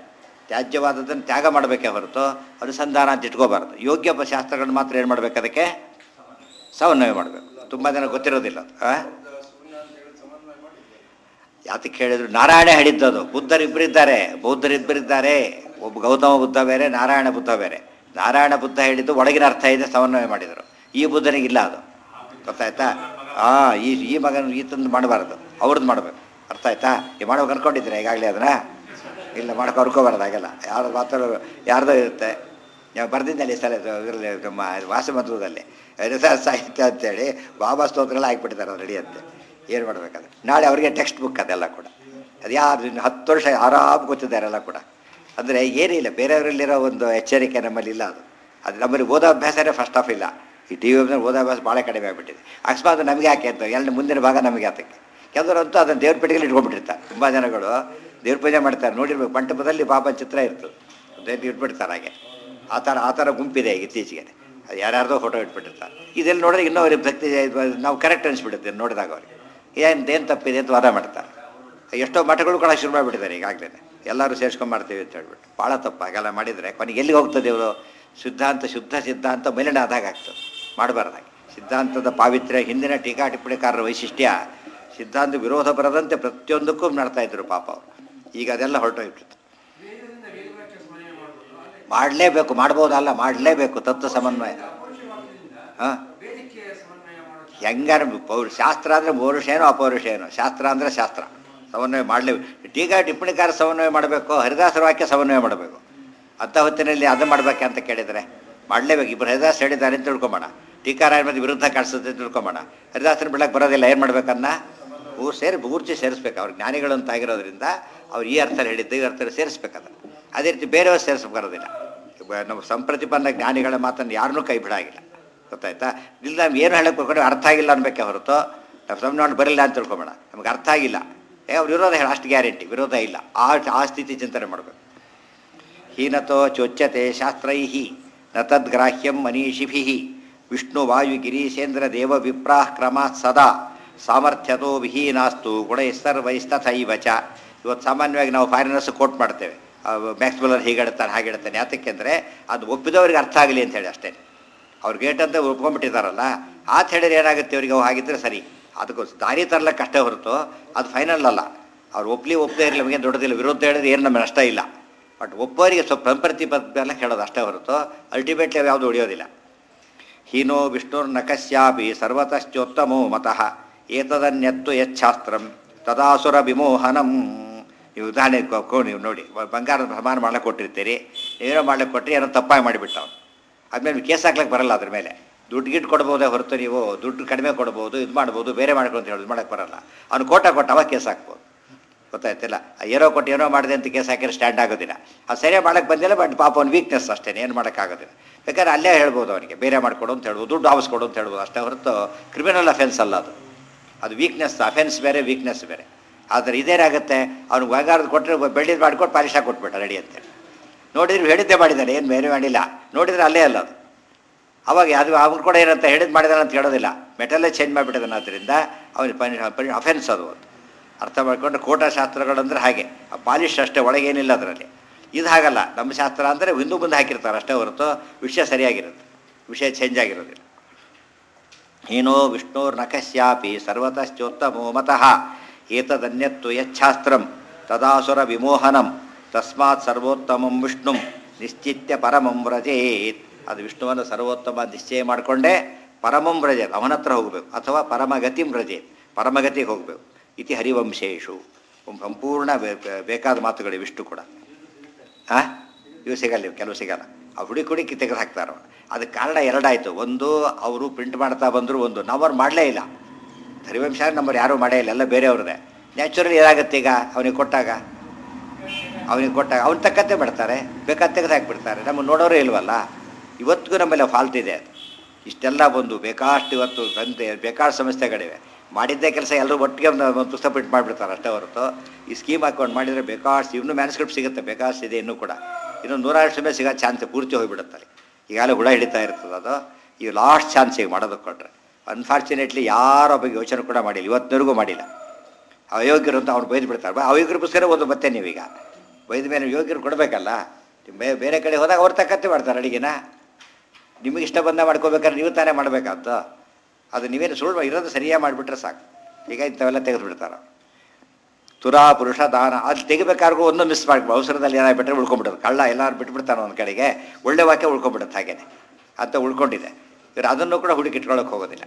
ತ್ಯಾಜ್ಯವಾದದ್ದನ್ನು ತ್ಯಾಗ ಮಾಡಬೇಕೇ ಹೊರತು ಅನುಸಂಧಾನ ಅಂತ ಇಟ್ಕೋಬಾರ್ದು ಯೋಗ್ಯ ಪ- ಶಾಸ್ತ್ರಗಳನ್ನ ಮಾತ್ರ ಏನು ಮಾಡ್ಬೇಕು ಅದಕ್ಕೆ ಸಮನ್ವಯ ಮಾಡಬೇಕು ತುಂಬ ಜನ ಗೊತ್ತಿರೋದಿಲ್ಲ ಅದು, ಆ? ಯಾತಕ್ಕೆ ಹೇಳಿದ್ರು ನಾರಾಯಣ ಹೇಳಿದ್ದದು ಬುದ್ಧರಿಬ್ಬರಿದ್ದಾರೆ ಬೌದ್ಧರಿಬ್ಬರಿದ್ದಾರೆ ಒಬ್ಬ ಗೌತಮ ಬುದ್ಧ ಬೇರೆ ನಾರಾಯಣ ಬುದ್ಧ ಬೇರೆ ನಾರಾಯಣ ಬುದ್ಧ ಹೇಳಿದ್ದು ಒಳಗಿನ ಅರ್ಥ ಇದೆ ಸಮನ್ವಯ ಮಾಡಿದರು ಈ ಬುದ್ಧನಿಗಿಲ್ಲ ಅದು ಗೊತ್ತಾಯ್ತಾ ಆ ಈ ಈ ಮಗನ ಈತಂದು ಮಾಡಬಾರ್ದು ಅವ್ರದ್ದು ಮಾಡಬೇಕು ಅರ್ಥ ಆಯ್ತಾ ಈ ಮಾಡ್ಬೇಕು ಅನ್ಕೊಂಡಿದ್ದೀರಾ ಈಗಾಗಲೇ ಅದನ್ನ ಇಲ್ಲ ಮಾಡಕ್ಕೆ ಅನ್ಕೋಬಾರ್ದು ಹಾಗೆಲ್ಲ ಯಾರು ಮಾತಾಡೋ ಯಾರ್ದೋ ಇರುತ್ತೆ ನಾವು ಬರ್ದಿದ್ದಲ್ಲಿ ಸಲ ಇದರಲ್ಲಿ ನಮ್ಮ ವಾಸಮಂತ್ರದಲ್ಲಿ ರಸ ಸಾಹಿತ್ಯ ಅಂತೇಳಿ ಬಾಬಾ ಸ್ತೋತ್ರಗಳು ಹಾಕ್ಬಿಟ್ಟಿದ್ದಾರೆ ರೆಡಿ ಅಂತೆ ಏನು ಮಾಡ್ಬೇಕಾದ್ರೆ ನಾಳೆ ಅವರಿಗೆ ಟೆಕ್ಸ್ಟ್ ಬುಕ್ ಅದೆಲ್ಲ ಕೂಡ ಅದು ಯಾರು ಇನ್ನು ಹತ್ತು ವರ್ಷ ಆರಾಮ್ ಗೊತ್ತಿದ್ದಾರೆಲ್ಲ ಕೂಡ ಅಂದರೆ ಏನಿಲ್ಲ ಬೇರೆಯವರಲ್ಲಿರೋ ಒಂದು ಎಚ್ಚರಿಕೆ ನಮ್ಮಲ್ಲಿ ಇಲ್ಲ ಅದು ಅದು ನಮ್ಮಲ್ಲಿ ಓದಾಭ್ಯಾಸನೇ ಫಸ್ಟ್ ಆಫ್ ಇಲ್ಲ ಈ ಟಿ ವಿ ಓದಾಭ್ಯಾಸ ಭಾಳ ಕಡಿಮೆ ಆಗಿಬಿಟ್ಟಿದೆ ಅಕಸ್ಮಾತ್ ನಮಗೆ ಯಾಕೆ ಅಂತ ಎಲ್ಲ ಮುಂದಿನ ಭಾಗ ನಮಗೆ ಆತಕ್ಕೆ ಕೆಲವರಂತೂ ಅದನ್ನು ದೇವ್ರ ಪೆಟ್ಟಿಗೆಲಿ ಇಟ್ಕೊಂಡ್ಬಿಟ್ಟಿರ್ತಾರೆ ತುಂಬ ಜನಗಳು ದೇವ್ರ ಪೂಜೆ ಮಾಡ್ತಾರೆ ನೋಡಿರ್ಬೇಕು ಮಂಟಪದಲ್ಲಿ ಬಾಬಾ ಚಿತ್ರ ಇರ್ತದೆ ದೇವ್ರು ಇಟ್ಬಿಡ್ತಾರೆ ಹಾಗೆ ಆ ಥರ ಆ ಥರ ಗುಂಪಿದೆ ಈಗ ಇತ್ತೀಚೆಗೆ ಅದು ಯಾರ್ಯಾರ್ದೋ ಫೋಟೋ ಇಟ್ಬಿಟ್ಟಿರ್ತಾರೆ ಇದೆಲ್ಲ ನೋಡಿದ್ರೆ ಇನ್ನೂ ಅವ್ರಿಗೆ ಭಕ್ತಿ ಇದು ನಾವು ಕರೆಕ್ಟ್ ಅನಿಸ್ಬಿಡುತ್ತೆ ನೋಡಿದಾಗ ಅವ್ರಿಗೆ ಏನು ಏನು ತಪ್ಪಿದೆ ಅಂತ ವಾದ ಮಾಡ್ತಾರೆ ಎಷ್ಟೋ ಮಠಗಳು ಕೂಡ ಶುರು ಮಾಡಿಬಿಟ್ಟಿದ್ದಾರೆ ಈಗಾಗಲೇ ಎಲ್ಲರೂ ಸೇರ್ಸ್ಕೊಂಡು ಮಾಡ್ತೀವಿ ಅಂತ ಹೇಳ್ಬಿಟ್ಟು ಭಾಳ ತಪ್ಪು ಹಾಗೆಲ್ಲ ಮಾಡಿದರೆ ಕೊನೆಗೆ ಎಲ್ಲಿಗೆ ಹೋಗ್ತದೆ ಇವರು ಸಿದ್ಧಾಂತ ಶುದ್ಧ ಸಿದ್ಧಾಂತ ಮೇಲಿನ ಆದಾಗ ಆಗ್ತದೆ ಮಾಡಬಾರ್ದಾಗಿ ಸಿದ್ಧಾಂತದ ಪಾವಿತ್ರ್ಯ ಹಿಂದಿನ ಟೀಕಾ ಟಿಪ್ಪಣಿಕಾರರ ವೈಶಿಷ್ಟ್ಯ ಸಿದ್ಧಾಂತ ವಿರೋಧ ಬರದಂತೆ ಪ್ರತಿಯೊಂದಕ್ಕೂ ಮಾಡ್ತಾ ಇದ್ರು ಪಾಪ ಅವರು ಈಗ ಅದೆಲ್ಲ ಹೊರಟೋಗ್ಬಿಟ್ಟು ಮಾಡಲೇಬೇಕು ಮಾಡ್ಬೋದಲ್ಲ ಮಾಡಲೇಬೇಕು ತತ್ವ ಸಮನ್ವಯ ಹಾಂ ಹೆಂಗಾರ ಪೌರು ಶಾಸ್ತ್ರ ಅಂದರೆ ಪೌರುಷ ಏನೋ ಅಪೌರುಷ ಏನೋ ಶಾಸ್ತ್ರ ಅಂದರೆ ಶಾಸ್ತ್ರ ಸಮನ್ವಯ ಮಾಡಲೇಬೇಕು ಟೀಕಾ ಟಿಪ್ಪಣಿಕಾರ ಸಮನ್ವಯ ಮಾಡಬೇಕು ಹರಿದಾಸರ ವಾಕ್ಯ ಸಮನ್ವಯ ಮಾಡಬೇಕು ಅಂಥ ಹೊತ್ತಿನಲ್ಲಿ ಅದು ಮಾಡ್ಬೇಕೆ ಅಂತ ಕೇಳಿದರೆ ಮಾಡಲೇಬೇಕು ಇಬ್ಬರು ಹರಿದಾಸ್ ಹೇಳಿದ್ದಾರೆ ಅಂತ ತಿಳ್ಕೊಂಬೋಣ ಟೀಕಾರಾಯಣ ಮತ್ತೆ ವಿರುದ್ಧ ಕಾಣಿಸುತ್ತೆ ಅಂತ ತಿಳ್ಕೊಂಬೋಣ ಹರಿದಾಸನ ಬಿಡಕ್ಕೆ ಬರೋದಿಲ್ಲ ಏನು ಮಾಡ್ಬೇಕನ್ನ ಊರು ಸೇರಿ ಪೂರ್ತಿ ಸೇರಿಸ್ಬೇಕು ಅವ್ರು ಜ್ಞಾನಿಗಳು ಅಂತ ಆಗಿರೋದ್ರಿಂದ ಅವ್ರು ಈ ಅರ್ಥದಲ್ಲಿ ಹೇಳಿದ್ದು ಈ ಅರ್ಥದಲ್ಲಿ ಸೇರಿಸ್ಬೇಕದ ಅದೇ ರೀತಿ ಬೇರೆಯವ್ರು ಸೇರಿಸ್ಬೇಕು ಬರೋದಿಲ್ಲ ಬ- ನಮ್ಮ ಸಂಪ್ರತಿಪನ್ನ ಜ್ಞಾನಿಗಳ ಮಾತನ್ನು ಯಾರನ್ನೂ ಕೈ ಬಿಡಾಗಿಲ್ಲ ಗೊತ್ತಾಯ್ತಾ ಇಲ್ಲ ನಮ್ಗೆ ಏನು ಹೇಳಕ್ಕೆ ಹೋಗ್ಕೊಂಡು ಅರ್ಥ ಆಗಿಲ್ಲ ಅನ್ಬೇಕೆ ಹೊರತು ನಾವು ಸಮನ್ವಯ ಬರಲಿಲ್ಲ ಅಂತ ತಿಳ್ಕೊಂಬೋಣ ನಮ್ಗೆ ಅರ್ಥ ಆಗಿಲ್ಲ ಏ ಅವ್ರು ವಿರೋಧ ಹೇಳ ಅಷ್ಟು ಗ್ಯಾರಂಟಿ ವಿರೋಧ ಇಲ್ಲ ಆ ಆ ಸ್ಥಿತಿ ಚಿಂತನೆ ಮಾಡಬೇಕು ಹೀನತೋ ಚೋಚ್ಯತೆ ಶಾಸ್ತ್ರೈ ನ ತದ್ಗ್ರಾಹ್ಯಂ ಮನೀಷಿಭಿ ವಿಷ್ಣು ವಾಯು ಗಿರೀಶೇಂದ್ರ ದೇವ ವಿಪ್ರಾಃ ಕ್ರಮಾತ್ ಸದಾ ಸಾಮರ್ಥ್ಯತೋ ವಿಹೀನಾಸ್ತು ಗುಣೈಸ್ತರ್ವೈಸ್ತಥೈವ ಚ ಇವತ್ತು ಸಾಮಾನ್ಯವಾಗಿ ನಾವು ಫಾರಿನರ್ಸ್ ಕೋಟ್ ಮಾಡ್ತೇವೆ ಮ್ಯಾಕ್ಸ್ ಬಲ್ಲರ್ ಹೀಗೆ ಹೇಳ್ತಾನೆ ಹಾಗೆ ಹೇಳ್ತಾನೆ ಯಾತಕ್ಕೆ ಅಂದರೆ ಅದು ಒಪ್ಪಿದವ್ರಿಗೆ ಅರ್ಥ ಆಗಲಿ ಅಂತ ಹೇಳಿ ಅಷ್ಟೇ ಅವ್ರು ಗೇಟ್ ಅಂತ ಒಪ್ಕೊಂಡ್ಬಿಟ್ಟಿದ್ದಾರಲ್ಲ ಆತ ಹೇಳಿದ್ರೆ ಏನಾಗುತ್ತೆ ಅವರಿಗೆ ಅವು ಹಾಗಿದ್ರೆ ಸರಿ ಅದಕ್ಕೋಸ್ಕರ ದಾರಿ ತರಲಿಕ್ಕೆ ಅಷ್ಟೇ ಹೊರತು ಅದು ಫೈನಲ್ ಅಲ್ಲ ಅವ್ರು ಒಪ್ಲಿ ಒಪ್ಪದೇ ಇರಲಿ ನಮಗೆ ದೊಡ್ಡದಿಲ್ಲ ವಿರೋಧ ಹೇಳಿದ್ರೆ ಏನು ನಮಗೆ ನಷ್ಟ ಇಲ್ಲ ಬಟ್ ಒಬ್ಬರಿಗೆ ಸ್ವಲ್ಪ ಪ್ರತಿಪದ ಹೇಳೋದು ಅಷ್ಟೇ ಹೊರತು ಅಲ್ಟಿಮೇಟ್ಲಿ ಯಾವುದು ಉಳಿಯೋದಿಲ್ಲ ಹೀನೋ ವಿಷ್ಣುರ್ನ ಕಶ್ಯಾಪಿ ಸರ್ವತಶ್ಚೋತ್ತಮೋ ಮತಃ ಏತದನ್ಯತ್ತು ಯಚ್ಛಾಸ್ತ್ರಂ ತದಾಸುರ ವಿಮೋಹನಂ ನೀವು ಉದಾಹರಣೆ ಕೊ- ಕೊ- ನೀವು ನೋಡಿ ಬಂಗಾರದ ಪ್ರಮಾಣ ಮಾಡ್ಲಿಕ್ಕೆ ಕೊಟ್ಟಿರ್ತೀರಿ ಏನೋ ಮಾಡ್ಲಿಕ್ಕೆ ಕೊಟ್ಟರೆ ಏನೋ ತಪ್ಪಾಗಿ ಮಾಡಿಬಿಟ್ಟ ಅವ್ನು ಆದ್ಮೇಲೆ ಕೇಸ್ ಹಾಕ್ಲಿಕ್ಕೆ ಬರಲ್ಲ ಅದ್ರ ಮೇಲೆ ದುಡ್ಡು ಗಿಟ್ಟು ಕೊಡ್ಬೋದೇ ಹೊರತು ನೀವು ದುಡ್ಡು ಕಡಿಮೆ ಕೊಡ್ಬೋದು ಇದು ಮಾಡ್ಬೋದು ಬೇರೆ ಮಾಡ್ಕೊಂಡು ಅಂತ ಹೇಳೋದು ಮಾಡಕ್ಕೆ ಬರಲ್ಲ ಅವ್ನು ಕೋಟ ಕೊಟ್ಟು ಅವಾಗ ಕೇಸ್ ಹಾಕ್ಬೋದು ಗೊತ್ತಾಯ್ತಿಲ್ಲ ಆ ಏನೋ ಕೊಟ್ಟು ಏನೋ ಮಾಡಿದೆ ಅಂತ ಕೇಸ್ ಹಾಕಿದ್ರೆ ಸ್ಟ್ಯಾಂಡ್ ಆಗೋದಿಲ್ಲ ಅದು ಸರಿಯಾಗಿ ಮಾಡಕ್ಕೆ ಬಂದಿಲ್ಲ ಬಟ್ ಪಾಪ ಅವ್ನ ವೀಕ್ನೆಸ್ ಅಷ್ಟೇ ಏನು ಮಾಡೋಕ್ಕಾಗೋದಿಲ್ಲ ಬೇಕಾದ್ರೆ ಅಲ್ಲೇ ಹೇಳ್ಬೋದು ಅವನಿಗೆ ಬೇರೆ ಮಾಡಿಕೊಡು ಅಂತ ಹೇಳ್ಬೋದು ದುಡ್ಡು ಆವಿಸ್ಕೊಡು ಅಂತ ಹೇಳ್ಬೋದು ಅಷ್ಟೇ ಹೊರತು ಕ್ರಿಮಿನಲ್ ಅಫೆನ್ಸ್ ಅಲ್ಲ ಅದು ಅದು ವೀಕ್ನೆಸ್ ಅಫೆನ್ಸ್ ಬೇರೆ ವೀಕ್ನೆಸ್ ಬೇರೆ ಆದರೆ ಇದೇನಾಗುತ್ತೆ ಅವ್ನು ಬಂಗಾರದ ಕೊಟ್ಟರೆ ಬೆಳ್ಳಿದ್ ಮಾಡಿಕೊಟ್ಟು ಪಾಲಿಶ ಕೊಟ್ಬಿಟ್ಟ ರೆಡಿ ಅಂತೇಳಿ ನೋಡಿದ್ರೆ ಹೇಳಿದ್ದೆ ಮಾಡಿದ್ದಾನೆ ಏನು ಬೇರೆ ಮಾಡಿಲ್ಲ ನೋಡಿದ್ರೆ ಅಲ್ಲೇ ಅಲ್ಲ ಅದು ಅವಾಗ ಅದು ಅವ್ನು ಕೂಡ ಏನಂತ ಹೇಳಿದ್ ಮಾಡಿದಾನೆ ಅಂತ ಹೇಳೋದಿಲ್ಲ ಮೆಟಲ್ಲೇ ಚೇಂಜ್ ಮಾಡಿಬಿಟ್ಟಿದ್ದಾನೆ ಆದ್ದರಿಂದ ಅವನಿಗೆ ಅಫೆನ್ಸ್ ಅದು ಒಂದು ಅರ್ಥ ಮಾಡ್ಕೊಂಡು ಕೋಟ ಶಾಸ್ತ್ರಗಳಂದ್ರೆ ಹಾಗೆ ಆ ಪಾಲಿಶ್ ಅಷ್ಟೇ ಒಳಗೇನಿಲ್ಲ ಅದರಲ್ಲಿ ಇದು ಹಾಗಲ್ಲ ನಮ್ಮ ಶಾಸ್ತ್ರ ಅಂದರೆ ಹಿಂದೂ ಮುಂದೆ ಹಾಕಿರ್ತಾರೆ ಅಷ್ಟೇ ಹೊರತು ವಿಷಯ ಸರಿಯಾಗಿರುತ್ತೆ ವಿಷಯ ಚೇಂಜ್ ಆಗಿರೋದಿಲ್ಲ ಹೀನೋ ವಿಷ್ಣುರ್ನ ಕಶ್ಯಾಪಿ ಸರ್ವತಶ್ಚೋತ್ತಮೋ ಮತಃ ಏತದನ್ಯತ್ತು ಯಚ್ಛಾಸ್ತ್ರಂ ತದಾಸುರ ವಿಮೋಹನಂ ತಸ್ಮಾತ್ ಸರ್ವೋತ್ತಮಂ ವಿಷ್ಣುಂ ನಿಶ್ಚಿತ್ಯ ಪರಮಂ ವ್ರಜೇತ್ ಅದು ವಿಷ್ಣುವನ್ನು ಸರ್ವೋತ್ತಮ ನಿಶ್ಚಯ ಮಾಡಿಕೊಂಡೇ ಪರಮಂ ವ್ರಜೇತ್ ಅವನ ಹತ್ರ ಹೋಗಬೇಕು ಅಥವಾ ಪರಮಗತಿಂ ವ್ರಜೇತ್ ಪರಮಗತಿಗೆ ಹೋಗಬೇಕು ಇತಿ ಹರಿವಂಶೇಶು ಸಂಪೂರ್ಣ ಬೇ- ಬೇ- ಬೇಕಾದ ಮಾತುಗಳು ವಿಷ್ಣು ಕೂಡ ಹಾಂ ಇವು ಸಿಗಲ್ಲ ಇವು ಕೆಲವು ಸಿಗಲ್ಲ ಆ ಹುಡಿ ಕುಡಿ ತೆಗೆದು ಹಾಕ್ತಾರೆ ಅದಕ್ಕೆ ಕಾರಣ ಎರಡಾಯಿತು ಒಂದು ಅವರು ಪ್ರಿಂಟ್ ಮಾಡ್ತಾ ಬಂದರು ಒಂದು ನಾವ್ರು ಮಾಡಲೇ ಇಲ್ಲ ಹರಿವಂಶ ನಂಬರ್ ಯಾರೂ ಮಾಡೇ ಇಲ್ಲ ಎಲ್ಲ ಬೇರೆಯವ್ರದ್ದೇ ನ್ಯಾಚುರಲ್ ಏನಾಗುತ್ತೆ ಈಗ ಅವನಿಗೆ ಕೊಟ್ಟಾಗ ಅವನಿಗೆ ಕೊಟ್ಟಾಗ ಅವ್ನ ತಕ್ಕಂತೆ ಬಿಡ್ತಾರೆ ಬೇಕಾದ ತೆಗೆದು ಹಾಕ್ಬಿಡ್ತಾರೆ ನಮಗೆ ನೋಡೋರೇ ಇಲ್ವಲ್ಲ ಇವತ್ತಿಗೂ ನಮ್ಮಲ್ಲಿ ಫಾಲ್ಟ್ ಇದೆ ಅದು ಇಷ್ಟೆಲ್ಲ ಬಂದು ಬೇಕಾಷ್ಟು ಇವತ್ತು ಸಂತೆ ಬೇಕಾದ ಸಮಸ್ಯೆಗಳಿವೆ ಮಾಡಿದ್ದೇ ಕೆಲಸ ಎಲ್ಲರೂ ಒಟ್ಟಿಗೆ ಒಂದು ಒಂದು ಪುಸ್ತಕ ಪ್ರಿಂಟ್ ಮಾಡಿಬಿಡ್ತಾರೆ ಅಷ್ಟೇ ಹೊರತು ಈ ಸ್ಕೀಮ್ ಹಾಕೊಂಡು ಮಾಡಿದರೆ ಬೇಕಾಷ್ಟು ಇನ್ನೂ ಮ್ಯಾನ್ಸ್ಕ್ರಿಪ್ಟ್ ಸಿಗುತ್ತೆ ಬೇಕಾಷ್ಟು ಇದೆ ಇನ್ನೂ ಕೂಡ ಇನ್ನೂ ನೂರಾರು ಸಮಯ ಸಿಗೋ ಚಾನ್ಸ್ ಪೂರ್ತಿ ಹೋಗಿಬಿಡುತ್ತೆ ಅಲ್ಲಿ ಈಗಾಗಲೇ ಹುಳ ಹಿಡಿತಾ ಇರ್ತದೆ ಅದು ಈ ಲಾಸ್ಟ್ ಚಾನ್ಸ್ ಈಗ ಮಾಡೋದಕ್ಕೆ ಕೊಟ್ಟರೆ ಅನ್ಫಾರ್ಚುನೇಟ್ಲಿ ಯಾರೋ ಬಗ್ಗೆ ಯೋಚನೆ ಕೂಡ ಮಾಡಿಲ್ಲ ಇವತ್ತಿನವರೆಗೂ ಮಾಡಿಲ್ಲ ಅಯೋಗ್ಯರು ಅಂತ ಅವ್ನು ಬೈದು ಬಿಡ್ತಾರೆ ಬಾ ಅಯೋಗ್ಯರ ಪುಸ್ತಕ ಒಂದು ಮತ್ತೆ ನೀವೀಗ ಬೈದ ಮೇಲೆ ಯೋಗ್ಯರು ಕೊಡಬೇಕಲ್ಲ ಬೇ- ಬೇರೆ ಕಡೆ ಹೋದಾಗ ಅವ್ರು ತಕ್ಕತ್ತೆ ಮಾಡ್ತಾರೆ ಅಡುಗೆನ ನಿಮಗೆ ಇಷ್ಟ ಬಂದ ಮಾಡ್ಕೋಬೇಕಾದ್ರೆ ನೀವು ತಾನೇ ಮಾಡಬೇಕಾದ್ದು ಅದು ನೀವೇನು ಸುಳ್ಳು ಇರೋದು ಸರಿಯಾಗಿ ಮಾಡಿಬಿಟ್ರೆ ಸಾಕು ಈಗ ಇಂಥವೆಲ್ಲ ತೆಗೆದುಬಿಡ್ತಾರೆ ತುರಾ ಪುರುಷ ದಾನ ಅದು ತೆಗಿಬೇಕಾದ್ರೂ ಒಂದು ಮಿಸ್ ಮಾಡ್ಕೊ ಅವಸರದಲ್ಲಿ ಏನಾಗಿ ಬಿಟ್ಟರೆ ಉಳ್ಕೊಂಡ್ಬಿಡೋದು ಕಳ್ಳ ಎಲ್ಲರೂ ಬಿಟ್ಬಿಡ್ತಾನೆ ಒಂದು ಕಡೆಗೆ ಒಳ್ಳೆ ವಾಕ್ಯ ಉಳ್ಕೊಂಡ್ಬಿಡುತ್ತೆ ಹಾಗೇನೆ ಅಂತ ಉಳ್ಕೊಂಡಿದೆ ಇವರು ಅದನ್ನು ಕೂಡ ಹುಡುಕಿಟ್ಕೊಳ್ಳೋಕೆ ಹೋಗೋದಿಲ್ಲ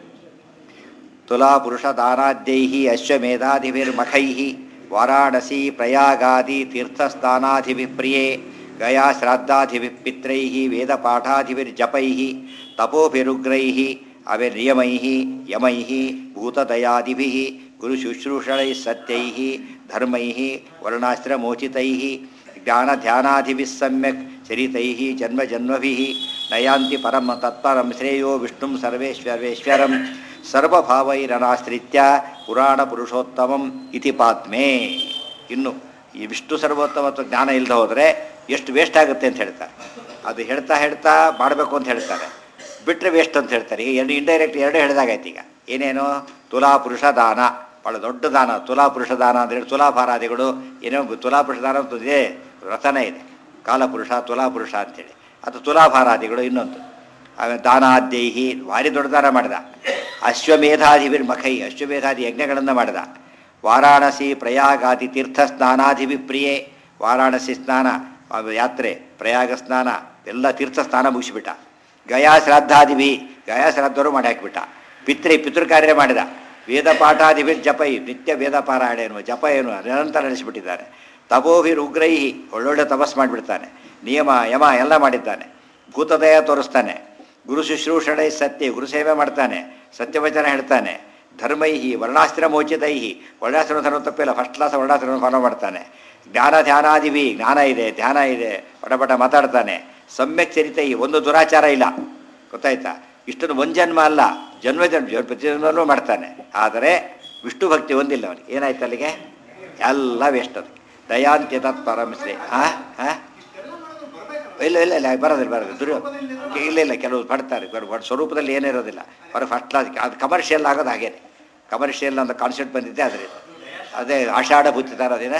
ತುಲಾ ಪುರುಷ ದಾನಾದ್ಯೈ ಅಶ್ವಮೇಧಾಧಿಭಿರ್ಮಖೈ ವಾರಾಣಸಿ ಪ್ರಯಾಗಾದಿ ತೀರ್ಥಸ್ನಾನಾಧಿಭಿಪ್ರಿಯೇ ಗಯಾ ಶ್ರಾದ್ದಾಧಿಭಿಃ ಪಿತ್ರೈ ವೇದಪಾಠಾಧಿಭಿರ್ಜಪೈ ತಪೋಭಿರುಗ್ರೈ ಅವಿರ್ಯಮೈ ಯಮೈ ಭೂತದಯಾದಿಭಿ ಗುರುಶುಶ್ರೂಷಣೈ ಸತ್ಯೈ ಧರ್ಮೈ ವರ್ಣಾಶ್ರಮೋಚಿತೈ ಜ್ಞಾನಧ್ಯಾನಾದಿಭಿः ಸಮ್ಯಕ್ ಚರಿತೈ ಜನ್ಮಜನ್ಮಭಿः ನಯಾಂತಿ ಪರಮ ತತ್ಪರಂ ಶ್ರೇಯೋ ವಿಷ್ಣುಂ ಸರ್ವೇಶ್ವರೇಶ್ವರಂ ಸರ್ವಭಾವೈರನಾಶ್ರಿತ್ಯ ಪುರಾಣ ಪುರುಷೋತ್ತಮಂ ಇತಿ ಪಾತ್ಮೆ ಇನ್ನು ಈ ವಿಷ್ಣು ಸರ್ವೋತ್ತಮತ್ವ ಜ್ಞಾನ ಇಲ್ಲದೆ ಹೋದರೆ ಎಷ್ಟು ವೇಸ್ಟ್ ಆಗುತ್ತೆ ಅಂತ ಹೇಳ್ತಾರೆ ಅದು ಹೇಳ್ತಾ ಹೇಳ್ತಾ ಮಾಡಬೇಕು ಅಂತ ಹೇಳ್ತಾರೆ ಬಿಟ್ಟರೆ ವೇಸ್ಟ್ ಅಂತ ಹೇಳ್ತಾರೆ ಈಗ ಎರಡು ಇಂಡೈರೆಕ್ಟ್ ಎರಡು ಹೇಳಿದಾಗೈತೆ ಈಗ ಏನೇನು ತುಲಾ ಪುರುಷ ದಾನ ಭಾಳ ದೊಡ್ಡ ದಾನ ತುಲಾ ಪುರುಷ ದಾನ ಅಂದರೆ ತುಲಾಭಾರಾದಿಗಳು ಏನೋ ತುಲಾ ಪುರುಷ ದಾನ ಅಂತ ಇದೆ ವ್ರತನೇ ಇದೆ ಕಾಲಪುರುಷ ತುಲಾಪುರುಷ ಅಂತೇಳಿ ಅದು ತುಲಾಭಾರಾದಿಗಳು ಇನ್ನೊಂದು ಆಮೇಲೆ ದಾನಾದ್ಯೈಹಿ ಭಾರಿ ದೊಡ್ಡ ದಾನ ಮಾಡಿದ ಅಶ್ವಮೇಧಾದಿಭಿರ್ ಮಖೈ ಅಶ್ವಮೇಧಾದಿ ಯಜ್ಞಗಳನ್ನು ಮಾಡಿದ ವಾರಾಣಸಿ ಪ್ರಯಾಗಾದಿ ತೀರ್ಥ ಸ್ನಾನಾದಿಭಿ ಪ್ರಿಯೇ ವಾರಾಣಸಿ ಸ್ನಾನ ಆ ಯಾತ್ರೆ ಪ್ರಯಾಗ ಸ್ನಾನ ಎಲ್ಲ ತೀರ್ಥ ಸ್ನಾನ ಮುಗಿಸಿಬಿಟ್ಟ ಗಯಾ ಶ್ರಾದ್ದಾದಿಭಿ ಗಯಾ ಶ್ರಾದ್ಧರು ಮಾಡಿ ಹಾಕಿಬಿಟ್ಟ ಪಿತೃ ಪಿತೃ ಕಾರ್ಯ ಮಾಡಿದ ವೇದ ಪಾಠಾದಿಭಿರ್ ಜಪೈ ನಿತ್ಯ ವೇದ ಪಾರಾಯಣ ಎನ್ನುವ ಜಪ ಏನು ನಿರಂತರ ನಡೆಸಿಬಿಟ್ಟಿದ್ದಾರೆ ತಪೋಭಿರ್ ಉಗ್ರೈಹಿ ಒಳ್ಳೊಳ್ಳೆ ತಪಸ್ ಮಾಡಿಬಿಡ್ತಾನೆ ನಿಯಮ ಯಮ ಎಲ್ಲ ಮಾಡಿದ್ದಾನೆ ಭೂತದಯ ತೋರಿಸ್ತಾನೆ ಗುರು ಶುಶ್ರೂಷಣೆ ಸತ್ಯ ಗುರು ಸೇವೆ ಮಾಡ್ತಾನೆ ಸತ್ಯವಚನ ಹೇಳ್ತಾನೆ ಧರ್ಮೈಹಿ ವರ್ಣಾಸ್ತ್ರ ಮೋಚಿತೈಹಿ ವರ್ಣಾಶ್ರಮ ಧರ್ಮ ತಪ್ಪಿಲ್ಲ ಫಸ್ಟ್ ಕ್ಲಾಸ್ ವರ್ಣಾಶ್ರಮ ಫಾಲೋ ಮಾಡ್ತಾನೆ ಜ್ಞಾನ ಧ್ಯಾನಾದಿವಿ ಜ್ಞಾನ ಇದೆ ಧ್ಯಾನ ಇದೆ ಪಟಪಟ ಮಾತಾಡ್ತಾನೆ ಸಮ್ಯಕ್ ಚರಿತೈ ಒಂದು ದುರಾಚಾರ ಇಲ್ಲ ಗೊತ್ತಾಯ್ತಾ ಇಷ್ಟನ್ನು ಒಂದು ಜನ್ಮ ಅಲ್ಲ ಜನ್ಮ ಜನ್ಮ ಪ್ರತಿ ಜನ್ಮನೂ ಮಾಡ್ತಾನೆ ಆದರೆ ವಿಷ್ಣು ಭಕ್ತಿ ಒಂದಿಲ್ಲ ಅವನಿಗೆ ಏನಾಯ್ತು ಅಲ್ಲಿಗೆ ಎಲ್ಲ ವೇಸ್ಟ್ ಅದು ದಯಾಂತ್ಯ ತತ್ಪರಮಿಸ್ರಿ ಹಾಂ ಹಾಂ ಇಲ್ಲ ಇಲ್ಲ ಇಲ್ಲ ಬರೋದಿಲ್ಲ ಬರೋದಿಲ್ಲ ದುರ್ಯೋ ಇಲ್ಲ ಇಲ್ಲ ಕೆಲವು ಪಡ್ತಾರೆ ಬರ್- ಬರ್- ಸ್ವರೂಪದಲ್ಲಿ ಏನಿರೋದಿಲ್ಲ ಬರೋ ಫಸ್ಟ್ ಕ್ಲಾಸ್ ಅದು ಕಮರ್ಷಿಯಲ್ ಆಗೋದು ಹಾಗೇನೆ ಕಮರ್ಷಿಯಲ್ ಅಂತ ಕಾನ್ಸೆಪ್ಟ್ ಬಂದಿದ್ದೆ ಅದರಿಂದ ಅದೇ ಆಷಾಢ ಬುತ್ತಿದಾರ ಅದೇನ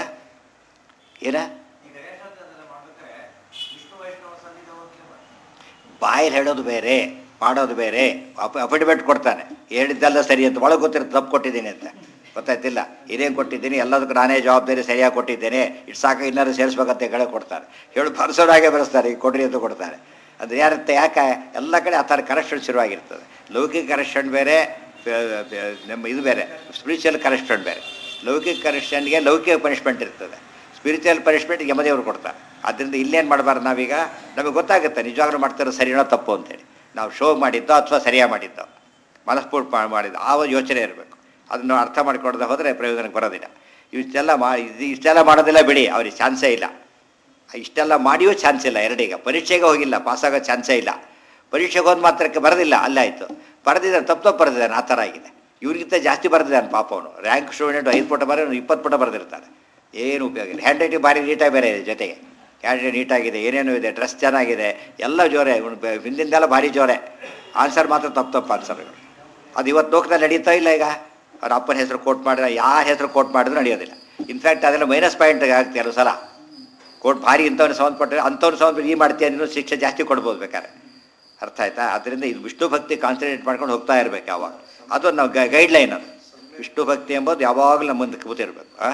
ಏನ ಈಗ ರೇಷನ್ ಮಾಡ್ಬೇಕಾದ್ರೆ ವಿಷ್ಣು ವೈಷ್ಣವ ಸನ್ನಿಧಿ ಹೋಗ್ಲಿಲ್ಲ ಬಾಯಲ್ಲಿ ಹೇಳೋದು ಬೇರೆ ಮಾಡೋದು ಬೇರೆ ಅಪ ಅಫಿಡವಿಟ್ ಕೊಡ್ತಾನೆ ಹೇಳಿದ್ದೆಲ್ಲ ಸರಿ ಅಂತ ಒಳಗೆ ಗೊತ್ತಿರುತ್ತೆ ತಪ್ಪು ಕೊಟ್ಟಿದ್ದೀನಿ ಅಂತ ಗೊತ್ತಾಯ್ತಿಲ್ಲ ಏನೇನು ಕೊಟ್ಟಿದ್ದೀನಿ ಎಲ್ಲದಕ್ಕೂ ನಾನೇ ಜವಾಬ್ದಾರಿ ಸರಿಯಾಗಿ ಕೊಟ್ಟಿದ್ದೇನೆ ಇಟ್ಟು ಸಾಕು ಇನ್ನೂ ಸೇರಿಸ್ಬೇಕಂತ ಹೇಳಿ ಕೊಡ್ತಾರೆ ಹೇಳಿ ಬರ್ಸೋರಾಗೆ ಬರೆಸ್ತಾರೆ ಈಗ ಕೊಡ್ರಿ ಅಂತ ಕೊಡ್ತಾರೆ ಅದು ಯಾರತ್ತೆ ಯಾಕೆ ಎಲ್ಲ ಕಡೆ ಆ ಥರ ಕರೆಕ್ಷನ್ ಶುರುವಾಗಿರ್ತದೆ ಲೌಕಿಕ ಕರೆಕ್ಷನ್ ಬೇರೆ ಆ, ಆ, ನಮ್ಮ ಇದು ಬೇರೆ ಸ್ಪಿರಿಚುವಲ್ ಕರೆಕ್ಷನ್ ಬೇರೆ ಲೌಕಿಕ ಕರೆಕ್ಷನ್ಗೆ ಲೌಕಿಕ ಪನಿಷ್ಮೆಂಟ್ ಇರ್ತದೆ ಸ್ಪಿರಿಚುವಲ್ ಪನಿಷ್ಮೆಂಟ್ ಯಮದೇವರು ಕೊಡ್ತಾರೆ ಆದ್ದರಿಂದ ಇಲ್ಲೇನು ಮಾಡಬಾರ್ದು ನಾವೀಗ ನಮಗೆ ಗೊತ್ತಾಗುತ್ತೆ ನಿಜವಾಗ್ಲೂ ಮಾಡ್ತಾರೋ ಸರಿನೋ ತಪ್ಪು ಅಂತೇಳಿ ನಾವು ಶೋ ಮಾಡಿದ್ದೋ ಅಥವಾ ಸರಿಯಾಗಿ ಮಾಡಿದ್ದೋ ಮನಸ್ಫೂರ್ತಿ ಮಾ- ಮಾಡಿದ್ದು ಆ ಒಂದು ಯೋಚನೆ ಇರಬೇಕು ಅದನ್ನು ಅರ್ಥ ಮಾಡಿಕೊಡದೆ ಹೋದರೆ ಪ್ರಯೋಜನಕ್ಕೆ ಬರೋದಿಲ್ಲ ಇಷ್ಟೆಲ್ಲ ಮಾ ಇದು ಇಷ್ಟೆಲ್ಲ ಮಾಡೋದಿಲ್ಲ ಬಿಡಿ ಅವ್ರಿಗೆ ಚಾನ್ಸೇ ಇಲ್ಲ ಇಷ್ಟೆಲ್ಲ ಮಾಡಿಯೂ ಚಾನ್ಸ್ ಇಲ್ಲ ಎರಡೀಗ ಪರೀಕ್ಷೆಗೆ ಹೋಗಿಲ್ಲ ಪಾಸಾಗೋ ಚಾನ್ಸೇ ಇಲ್ಲ ಪರೀಕ್ಷೆಗೆ ಹೋದ ಮಾತ್ರಕ್ಕೆ ಬರೋದಿಲ್ಲ ಅಲ್ಲೇ ಆಯಿತು ಬರೆದಿದ್ದಾನೆ ತಪ್ಪು ತಪ್ಪು ಬರೆದಿದ್ದಾನೆ ಆ ಥರ ಆಗಿದೆ ಇವ್ರಿಗಿಂತ ಜಾಸ್ತಿ ಬರೆದಿದ್ದಾನೆ ಪಾಪ ಅವನು ರ್ಯಾಂಕ್ ಸ್ಟೂಡೆಂಟ್ ಐದು ಪುಟ ಬರೋ ಇಪ್ಪತ್ತು ಪುಟ ಬರೆದಿರ್ತಾನೆ ಏನು ಉಪಯೋಗ ಇಲ್ಲ ಹ್ಯಾಂಡ್ ರೈಟಿಂಗ್ ಭಾರಿ ನೀಟಾಗಿ ಬೇರೆ ಇದೆ ಜೊತೆಗೆ ಹ್ಯಾಂಡ್ ರೈಟಿಂಗ್ ನೀಟಾಗಿದೆ ಏನೇನು ಇದೆ ಡ್ರೆಸ್ ಚೆನ್ನಾಗಿದೆ ಎಲ್ಲ ಜೋರೆ ಇವನು ಬೆ- ಹಿಂದಿಂದೆಲ್ಲ ಭಾರಿ ಜೋರೆ ಆನ್ಸರ್ ಮಾತ್ರ ತಪ್ಪು ತಪ್ಪು ಆನ್ಸರ್ಗಳು ಅದು ಇವತ್ತು ಲೋಕದಲ್ಲಿ ನಡೀತಾ ಇಲ್ಲ ಈಗ ಅವ್ರ ಅಪ್ಪನ ಹೆಸರು ಕೋಟ್ ಮಾಡಿದ್ರೆ ಯಾರ ಹೆಸರು ಕೋಟ್ ಮಾಡಿದ್ರು ನಡೆಯೋದಿಲ್ಲ ಇನ್ಫ್ಯಾಕ್ಟ್ ಅದೆಲ್ಲ ಮೈನಸ್ ಪಾಯಿಂಟ್ ಆಗ್ತಿ ಕೆಲವು ಸಲ ಕೋರ್ಟ್ ಭಾರಿ ಇಂಥವ್ನು ಸಂಬಂಧಪಟ್ಟರೆ ಅಂಥವ್ನು ಸಂಬಂಧಪಟ್ಟು ಈ ಮಾಡ್ತೀಯ ಅನ್ನೋ ಶಿಕ್ಷೆ ಜಾಸ್ತಿ ಕೊಡ್ಬೋದು ಬೇಕಾದ್ರೆ ಅರ್ಥ ಆಯ್ತಾ ಅದರಿಂದ ಇದು ವಿಷ್ಣು ಭಕ್ತಿ ಕಾನ್ಸಂಟ್ರೇಟ್ ಮಾಡ್ಕೊಂಡು ಹೋಗ್ತಾ ಇರಬೇಕು ಯಾವಾಗ ಅದು ನಾವು ಗೈಡ್ಲೈನ್ ಅದು ವಿಷ್ಣು ಭಕ್ತಿ ಎಂಬುದು ಯಾವಾಗಲೂ ನಮ್ಮ ಮುಂದೆ ಕೂತಿರ್ಬೇಕು ಆ?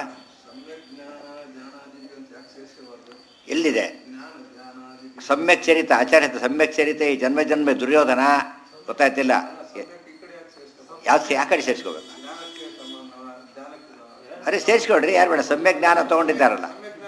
ಎಲ್ಲಿದೆ ಸಮ್ಯಕ್ ಚರಿತ ಆಚಾರ್ಯ ಸಮ್ಯಕ್ ಚರಿತ ಈ ಜನ್ಮ ಜನ್ಮ ದುರ್ಯೋಧನ ಗೊತ್ತಾಯ್ತಿಲ್ಲ ಯಾಕೆ ಯಾಕಡೆ ಸೇರಿಸ್ಕೋಬೇಕು ಅರೆ ಸೇರಿಸ್ಕೊಡ್ರಿ ಯಾರು ಬೇಡ ಸಮ್ಯಕ್ ಜ್ಞಾನ ತೊಗೊಂಡಿದ್ದಾರಲ್ಲ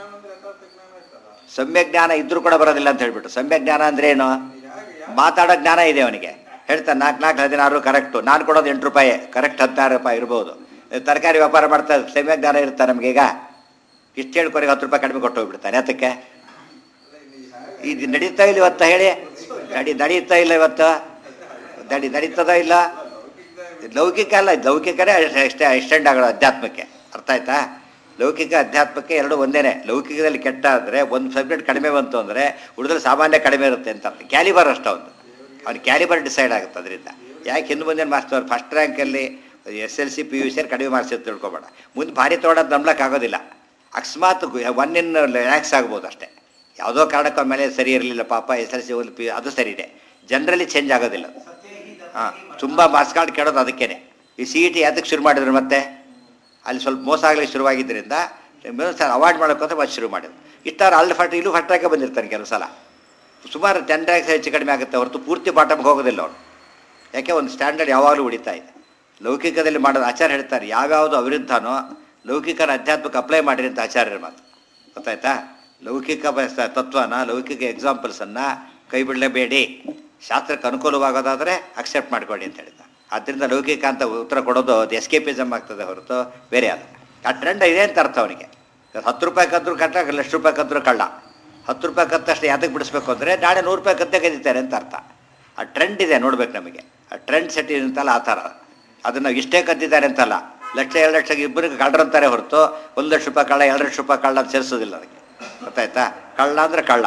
ಸಮ್ಯಕ್ ಜ್ಞಾನ ಇದ್ರೂ ಕೂಡ ಬರೋದಿಲ್ಲ ಅಂತ ಹೇಳ್ಬಿಟ್ಟು ಸಮ್ಯಕ್ ಜ್ಞಾನ ಅಂದ್ರೆ ಏನು ಮಾತಾಡೋ ಜ್ಞಾನ ಇದೆ ಅವನಿಗೆ ಹೇಳ್ತಾನೆ ನಾಲ್ಕು ನಾಲ್ಕು ಹದಿನಾರು ಕರೆಕ್ಟು ನಾನು ಕೊಡೋದು ಎಂಟು ರೂಪಾಯಿ ಕರೆಕ್ಟ್ ಹದಿನಾರು ರೂಪಾಯಿ ಇರ್ಬೋದು ತರಕಾರಿ ವ್ಯಾಪಾರ ಮಾಡ್ತಾ ಸಮ್ಯಕ್ ಜ್ಞಾನ ಇರುತ್ತೆ ನಮಗೀಗ ಇಷ್ಟು ಹೇಳ್ಕೊರಿಗೆ ಹತ್ತು ರೂಪಾಯಿ ಕಡಿಮೆ ಕೊಟ್ಟು ಹೋಗ್ಬಿಡ್ತಾನೆ ಅದಕ್ಕೆ ಇದು ನಡೀತಾ ಇಲ್ಲ ಇವತ್ತು ಹೇಳಿ ನಡಿ ನಡೀತಾ ಇಲ್ಲ ಇವತ್ತು ನಡಿ ನಡೀತದ ಇಲ್ಲ ಲೌಕಿಕ ಅಲ್ಲ ಲೌಕಿಕನೇ ಅಷ್ಟೇ ಎಕ್ಸ್ಟೆಂಡ್ ಆಗೋದು ಅಧ್ಯಾತ್ಮಕ್ಕೆ ಅರ್ಥ ಆಯ್ತಾ ಲೌಕಿಕ ಅಧ್ಯಾತ್ಮಕ್ಕೆ ಎರಡು ಒಂದೇನೆ ಲೌಕಿಕದಲ್ಲಿ ಕೆಟ್ಟ ಅಂದರೆ ಒಂದು ಸಬ್ಜೆಕ್ಟ್ ಕಡಿಮೆ ಬಂತು ಅಂದರೆ ಉಳಿದ್ರೆ ಸಾಮಾನ್ಯ ಕಡಿಮೆ ಇರುತ್ತೆ ಅಂತ ಅರ್ಥ ಕ್ಯಾಲಿಬರ್ ಅಷ್ಟು ಒಂದು ಅವ್ನು ಕ್ಯಾಲಿಬರ್ ಡಿಸೈಡ್ ಆಗುತ್ತೆ ಅದರಿಂದ ಯಾಕೆ ಹಿಂದೆ ಮುಂದೆ ಮಾರ್ಕ್ಸ್ ಅವ್ರು ಫಸ್ಟ್ ರ್ಯಾಂಕಲ್ಲಿ S L C P U ಸಿಯಲ್ಲಿ ಕಡಿಮೆ ಮಾರ್ಕ್ಸ್ ಅಂತ ತಿಳ್ಕೊಬೇಡ ಮುಂದೆ ಭಾರಿ ತೊಗೊಳೋದು ನಂಬ್ಲಕ್ಕೆ ಆಗೋದಿಲ್ಲ ಅಕಸ್ಮಾತ್ ಒನ್ ಇನ್ ಲ್ಯಾಕ್ಸ್ ಆಗ್ಬೋದು ಅಷ್ಟೇ ಯಾವುದೋ ಕಾರಣಕ್ಕೆ ಅವ್ರ ಮೇಲೆ ಸರಿ ಇರಲಿಲ್ಲ ಪಾಪ ಎಸ್ ಎಲ್ ಸಿ ಓದಿ ಪಿ ಅದು ಸರಿ ಇದೆ ಜನರಲಿ ಚೇಂಜ್ ಆಗೋದಿಲ್ಲ ಅದು ಹಾಂ ತುಂಬ ಮಾರ್ಕ್ಸ್ ಕಾರ್ಡ್ ಕೇಳೋದು ಅದಕ್ಕೇನೆ ಈ ಸಿ ಇ ಟಿ ಯಾತಕ್ಕೆ ಶುರು ಮಾಡಿದ್ರು ಮತ್ತೆ ಅಲ್ಲಿ ಸ್ವಲ್ಪ ಮೋಸ ಆಗಲಿಕ್ಕೆ ಶುರುವಾಗಿದ್ದರಿಂದ ಸರ್ ಅವಾಯ್ಡ್ ಮಾಡೋಕ್ಕಂತ ಮತ್ತೆ ಶುರು ಮಾಡಿದ್ರು ಇಷ್ಟಾರು ಅಲ್ಲಿ ಫಟ್ ಇಲ್ಲೂ ಫಟ್ಟಾಗೆ ಬಂದಿರ್ತಾನೆ ಕೆಲವು ಸಲ ಸುಮಾರು ಟೆನ್ ಟ್ಯಾಕ್ಸ್ ಹೆಚ್ಚು ಕಡಿಮೆ ಆಗುತ್ತೆ ಹೊರತು ಪೂರ್ತಿ ಬಾಟಮ್ಗೆ ಹೋಗೋದಿಲ್ಲ ಅವನು ಯಾಕೆ ಒಂದು ಸ್ಟ್ಯಾಂಡರ್ಡ್ ಯಾವಾಗಲೂ ಉಳಿತಾ ಇದೆ ಲೌಕಿಕದಲ್ಲಿ ಮಾಡೋದು ಆಚಾರ್ಯ ಹೇಳ್ತಾರೆ ಯಾವ್ಯಾವುದು ಅವಿರುದ್ಧನೋ ಲೌಕಿಕನ ಅಧ್ಯಾತ್ಮಕ್ಕೆ ಅಪ್ಲೈ ಮಾಡಿರಿ ಅಂತ ಆಚಾರ್ಯರ ಮಾತು ಗೊತ್ತಾಯ್ತಾ ಲೌಕಿಕ ಬ- ತತ್ವನ ಲೌಕಿಕ ಎಕ್ಸಾಂಪಲ್ಸನ್ನು ಕೈ ಬಿಡಲೇಬೇಡಿ ಶಾಸ್ತ್ರಕ್ಕೆ ಅನುಕೂಲವಾಗೋದಾದರೆ ಅಕ್ಸೆಪ್ಟ್ ಮಾಡ್ಕೊಳ್ಳಿ ಅಂತ ಹೇಳಿದ ಆದ್ದರಿಂದ ಲೌಕಿಕ ಅಂತ ಉತ್ತರ ಕೊಡೋದು ಅದು ಎಸ್ಕೇಪಿಸಮ್ ಆಗ್ತದೆ ಹೊರತು ಬೇರೆ ಅಲ್ಲ ಆ ಟ್ರೆಂಡ್ ಇದೆ ಅಂತ ಅರ್ಥ ಅವನಿಗೆ ಹತ್ತು ರೂಪಾಯಿ ಕದ್ರು ಕಟ್ಟ ಲಕ್ಷ ರೂಪಾಯಿ ಕದ್ರು ಕಳ್ಳ ಹತ್ತು ರೂಪಾಯಿ ಕತ್ತಷ್ಟು ಯಾತಕ್ಕೆ ಬಿಡಿಸ್ಬೇಕು ಅಂದರೆ ನಾಳೆ ನೂರು ರೂಪಾಯಿ ಕತ್ತೆ ಕದೀತಾರೆ ಅಂತ ಅರ್ಥ ಆ ಟ್ರೆಂಡ್ ಇದೆ ನೋಡ್ಬೇಕು ನಮಗೆ ಆ ಟ್ರೆಂಡ್ ಸೆಟ್ ಅಂತಲ್ಲ ಆ ಥರ ಅದನ್ನು ಇಷ್ಟೇ ಕದ್ದಿದ್ದಾರೆ ಅಂತಲ್ಲ ಲಕ್ಷ ಎರಡು ಲಕ್ಷ ಇಬ್ಬರಿಗೆ ಕಳ್ಳರಂತಾರೆ ಹೊರತು ಒಂದು ಲಕ್ಷ ರೂಪಾಯಿ ಕಳ್ಳ ಎರಡು ಲಕ್ಷ ರೂಪಾಯಿ ಕಳ್ಳ ಅಂತ ಸೇರಿಸೋದಿಲ್ಲ ಅದಕ್ಕೆ ಗೊತ್ತಾಯ್ತಾ ಕಳ್ಳ ಅಂದರೆ ಕಳ್ಳ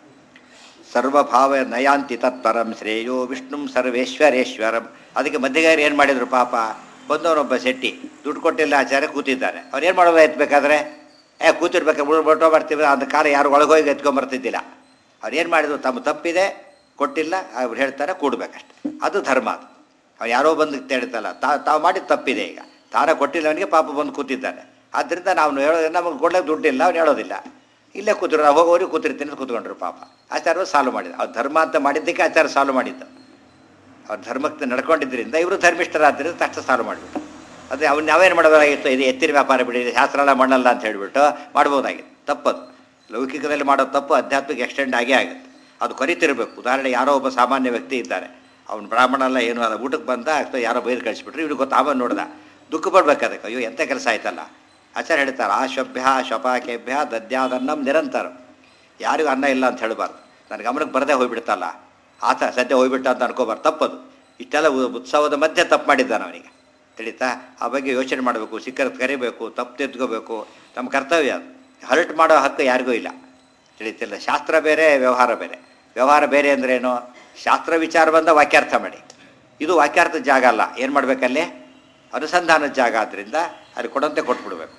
ಸರ್ವಭಾವ ನಯಾಂತಿ ತತ್ಪರಂ ಶ್ರೇಯೋ ವಿಷ್ಣುಂ ಸರ್ವೇಶ್ವರೇಶ್ವರಂ ಅದಕ್ಕೆ ಮಧ್ಯಗಾರಿ ಏನು ಮಾಡಿದ್ರು ಪಾಪ ಬಂದವನೊಬ್ಬ ಶೆಟ್ಟಿ ದುಡ್ಡು ಕೊಟ್ಟಿಲ್ಲ ಆಚಾರ್ಯ ಕೂತಿದ್ದಾರೆ ಅವ್ರು ಏನು ಮಾಡೋದು ಎತ್ಬೇಕಾದ್ರೆ ಏ ಕೂತಿರ್ಬೇಕು ಬಿಟ್ಟು ಬರ್ತೀವಿ அந்த ಕಾಲ ಯಾರು ಒಳಗೋಗಿ ಎತ್ಕೊಂಬರ್ತಿದ್ದಿಲ್ಲ ಅವ್ರು ಏನು ಮಾಡಿದ್ರು ತಮ್ಮ ತಪ್ಪಿದೆ ಕೊಟ್ಟಿಲ್ಲ ಅವ್ರು ಹೇಳ್ತಾರೆ ಕೂಡ್ಬೇಕಷ್ಟೆ ಅದು ಧರ್ಮ ಅದು ಅವ್ರು ಯಾರೋ ಬಂದು ಹೇಳ್ತಲ್ಲ ತಾ ತಾವು ಮಾಡಿದ ತಪ್ಪಿದೆ ಈಗ ತಾನೇ ಕೊಟ್ಟಿಲ್ಲ ಅವನಿಗೆ ಪಾಪ ಬಂದು ಕೂತಿದ್ದಾನೆ ಆದ್ದರಿಂದ ನಾವು ಹೇಳೋದು ನಮಗೆ ಕೊಡ್ಲಿಕ್ಕೆ ದುಡ್ಡಿಲ್ಲ ಅವ್ನು ಹೇಳೋದಿಲ್ಲ ಇಲ್ಲೇ ಕೂತಿರು ನಾವು ಹೋಗೋರಿಗೆ ಕೂತಿರ್ತೀನಿ ಅಂತ ಕೂತ್ಕೊಂಡ್ರು ಪಾಪ ಆಚಾರ್ಯ ಸಾಲ್ವ್ ಮಾಡಿದ ಅವ್ರು ಧರ್ಮ ಅಂತ ಮಾಡಿದ್ದಕ್ಕೆ ಆಚಾರ್ಯ ಸಾಲ್ವ್ ಮಾಡಿದ್ದು ಅವ್ರು ಧರ್ಮಕ್ಕೆ ನಡ್ಕೊಂಡಿದ್ದರಿಂದ ಇವರು ಧರ್ಮಿಷ್ಠರಾದ್ದರಿಂದ ತಕ್ಷಣ ಸಾಲ್ವ್ ಮಾಡಿಬಿಟ್ಟು ಅದೇ ಅವ್ನು ನಾವೇನು ಮಾಡಬೇಕಾಗಿತ್ತು ಇದು ಎತ್ತಿನ ವ್ಯಾಪಾರ ಬಿಡಿ ಇದು ಶಾಸ್ತ್ರ ಎಲ್ಲ ಮಾಡಲ್ಲ ಅಂತ ಹೇಳಿಬಿಟ್ಟು ಮಾಡ್ಬೋದಾಗಿತ್ತು ತಪ್ಪದು ಲೌಕಿಕದಲ್ಲಿ ಮಾಡೋ ತಪ್ಪು ಆಧ್ಯಾತ್ಮಿಕ ಎಕ್ಸ್ಟೆಂಡ್ ಆಗೇ ಆಗುತ್ತೆ ಅದು ಕೊರಿತಿರ್ಬೇಕು ಉದಾಹರಣೆ ಯಾರೋ ಒಬ್ಬ ಸಾಮಾನ್ಯ ವ್ಯಕ್ತಿ ಇದ್ದಾರೆ ಅವ್ನು ಬ್ರಾಹ್ಮಣ ಅಲ್ಲ ಏನು ಅಲ್ಲ ಊಟಕ್ಕೆ ಬಂದ ಅಥವಾ ಯಾರೋ ಬೈದು ಕಳಿಸ್ಬಿಟ್ರು ಇವ್ರಿಗೆ ಗೊತ್ತು ಆಮೇಲೆ ನೋಡ್ದ ದುಃಖ ಪಡ್ಬೇಕು ಅದಕ್ಕೆ ಅಯ್ಯೋ ಎಂಥ ಕೆಲಸ ಆಯ್ತಲ್ಲ ಆಚಾರ್ಯ ಹೇಳ್ತಾರೆ ಆ ಶಭ್ಯ ಶಪಾಕೆಭ್ಯ ದದ್ಯಾದನ್ನಂ ನಿರಂತರ ಯಾರಿಗೂ ಅನ್ನ ಇಲ್ಲ ಅಂತ ಹೇಳಬಾರ್ದು ನನ್ನ ಗಮನಕ್ಕೆ ಬರದೇ ಹೋಗ್ಬಿಡ್ತಲ್ಲ ಆತ ಸದ್ಯ ಹೋಗ್ಬಿಟ್ಟ ಅಂತ ಅನ್ಕೋಬಾರ್ದು ತಪ್ಪದು ಇಷ್ಟೆಲ್ಲ ಉ- ಉತ್ಸವದ ಮಧ್ಯೆ ತಪ್ಪು ಮಾಡಿದ್ದಾನೆ ಅವನಿಗೆ ತಿಳಿತಾ ಆ ಬಗ್ಗೆ ಯೋಚನೆ ಮಾಡಬೇಕು ಸಿಕ್ಕರೆ ಕರಿಬೇಕು ತಪ್ಪು ತಿದ್ಕೋಬೇಕು ನಮ್ಮ ಕರ್ತವ್ಯ ಅದು ಹರ್ಟ್ ಮಾಡೋ ಹಕ್ಕು ಯಾರಿಗೂ ಇಲ್ಲ ತಿಳಿತಿಲ್ಲ ಶಾಸ್ತ್ರ ಬೇರೆ ವ್ಯವಹಾರ ಬೇರೆ ವ್ಯವಹಾರ ಬೇರೆ ಅಂದ್ರೇನು ಶಾಸ್ತ್ರ ವಿಚಾರ ಬಂದ ವಾಕ್ಯಾರ್ಥ ಮಾಡಿ ಇದು ವಾಕ್ಯಾರ್ಥದ ಜಾಗ ಅಲ್ಲ ಏನು ಮಾಡಬೇಕಲ್ಲಿ ಅನುಸಂಧಾನದ ಜಾಗ ಆದ್ದರಿಂದ ಅಲ್ಲಿ ಕೊಡಂತೆ ಕೊಟ್ಬಿಡ್ಬೇಕು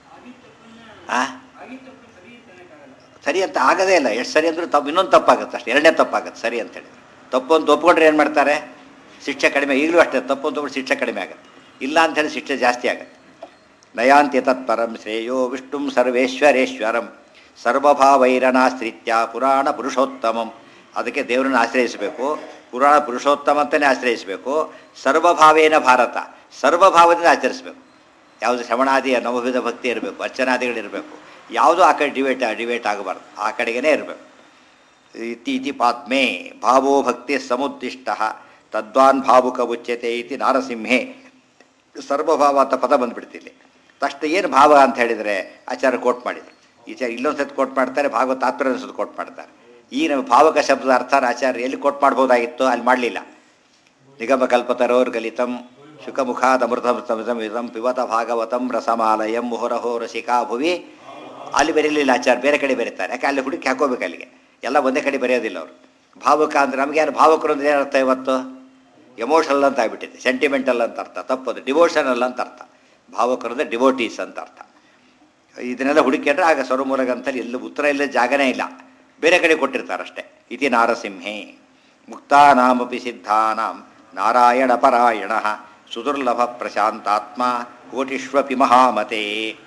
ಆ ಸರಿ ಅಂತ ಆಗದೇ ಇಲ್ಲ ಎಷ್ಟು ಸರಿ ಅಂದರೂ ತಪ್ಪು ಇನ್ನೊಂದು ತಪ್ಪಾಗುತ್ತೆ ಅಷ್ಟೇ ಎರಡನೇ ತಪ್ಪಾಗುತ್ತೆ ಸರಿ ಅಂತೇಳಿ ತಪ್ಪು ಅಂತ ಒಪ್ಕೊಂಡ್ರೆ ಏನು ಮಾಡ್ತಾರೆ ಶಿಕ್ಷೆ ಕಡಿಮೆ ಈಗಲೂ ಅಷ್ಟೇ ತಪ್ಪು ಅಂತ ಒಪ್ಪಿದ್ರೆ ಶಿಕ್ಷೆ ಕಡಿಮೆ ಆಗುತ್ತೆ ಇಲ್ಲ ಅಂಥೇಳಿ ಶಿಕ್ಷೆ ಜಾಸ್ತಿ ಆಗುತ್ತೆ ನಯಾಂತಿ ತತ್ಪರಂ ಶ್ರೇಯೋ ವಿಷ್ಣುಂ ಸರ್ವೇಶ್ವರೇಶ್ವರಂ ಸರ್ವಭಾವೈರನಾಶ್ರಿತ್ಯ ಪುರಾಣ ಪುರುಷೋತ್ತಮಂ ಅದಕ್ಕೆ ದೇವರನ್ನು ಆಶ್ರಯಿಸಬೇಕು ಪುರಾಣ ಪುರುಷೋತ್ತಮ ಅಂತಲೇ ಆಶ್ರಯಿಸಬೇಕು ಸರ್ವಭಾವೇನ ಭಾರತ ಸರ್ವಭಾವದಿಂದ ಆಚರಿಸಬೇಕು ಯಾವುದು ಶ್ರವಣಾದಿಯ ನವವಿಧ ಭಕ್ತಿ ಇರಬೇಕು ಅರ್ಚನಾದಿಗಳಿರಬೇಕು ಯಾವುದೂ ಆ ಕಡೆ ಡಿವೇಟ್ ಡಿವೇಟ್ ಆಗಬಾರ್ದು ಆ ಕಡೆಗೇ ಇರಬೇಕು ಇತಿ ಇತಿ ಪಾತ್ಮೇ ಭಾವೋ ಭಕ್ತಿ ಸಮುದ್ದಿಷ್ಟ ತದ್ವಾನ್ ಭಾವುಕ ಉಚ್ಯತೆ ಇತಿ ನಾರಸಿಂಹೆ ಸರ್ವಭಾವ ಅಂತ ಪದ ಬಂದ್ಬಿಡ್ತಿಲ್ಲಿ ತಕ್ಷಣ ಏನು ಭಾವ ಅಂತ ಹೇಳಿದರೆ ಆಚಾರ್ಯ ಕೋಟ್ ಮಾಡಿದರು ಈಚೆ ಇಲ್ಲೊಂದು ಸತಿ ಕೋಟ್ ಮಾಡ್ತಾರೆ ಭಾಗವತ ತಾತ್ಪರ್ಯ ಸತಿ ಕೋಟ್ ಮಾಡ್ತಾರೆ ಈ ನಮ್ಮ ಭಾವಕ ಶಬ್ದದ ಅರ್ಥ ಆಚಾರ್ಯ ಎಲ್ಲಿ ಕೋಟ್ ಮಾಡ್ಬೋದಾಗಿತ್ತು ಅಲ್ಲಿ ಮಾಡಲಿಲ್ಲ ನಿಗಮ ಕಲ್ಪತರೋರ್ ಗಲಿತಂ ಶುಕಮುಖಾದ ಅಮೃತಮೃತಮಿದಂ ಇದಂ ಪಿಬತ ಭಾಗವತಂ ರಸಮಾಲಯಂ ಮುಹುರಹೋ ರಸಿಕಾ ಭುವಿ ಅಲ್ಲಿ ಬರೀಲಿಲ್ಲ ಆಚಾರ್ಯ ಬೇರೆ ಕಡೆ ಬರೀತಾರೆ ಯಾಕೆ ಅಲ್ಲಿ ಹುಡುಕಿ ಹಾಕೋಬೇಕು ಅಲ್ಲಿಗೆ ಎಲ್ಲ ಒಂದೇ ಕಡೆ ಬರೆಯೋದಿಲ್ಲ ಅವರು ಭಾವುಕ ಅಂದರೆ ನಮ್ಗೆ ಯಾರು ಭಾವಕರು ಅಂದ್ರೆ ಏನರ್ಥ ಇವತ್ತು ಎಮೋಷನಲ್ ಅಂತ ಆಗ್ಬಿಟ್ಟಿದೆ ಸೆಂಟಿಮೆಂಟಲ್ ಅಂತ ಅರ್ಥ ತಪ್ಪದು ಡಿವೋಷನಲ್ ಅಂತ ಅರ್ಥ ಭಾವಕರು ಅಂದರೆ ಡಿವೋಟೀಸ್ ಅಂತ ಅರ್ಥ ಇದನ್ನೆಲ್ಲ ಹುಡುಕಿದ್ರೆ ಆಗ ಸ್ವರಮೂಲಗಂತಲ್ಲಿ ಎಲ್ಲೂ ಉತ್ತರ ಇಲ್ಲ ಜಾಗನೇ ಇಲ್ಲ ಬೇರೆ ಕಡೆ ಕೊಟ್ಟಿರ್ತಾರೆ ಅಷ್ಟೇ ಇತಿ ನಾರಸಿಂಹೇ ಮುಕ್ತಾನಾಮಪಿ ಸಿದ್ಧಾನಾಂ ನಾರಾಯಣ ಪರಾಯಣ ಸುದುರ್ಲಭ ಪ್ರಶಾಂತಾತ್ಮ ಕೋಟಿಷ್ವಪಿ ಮಹಾಮತೆ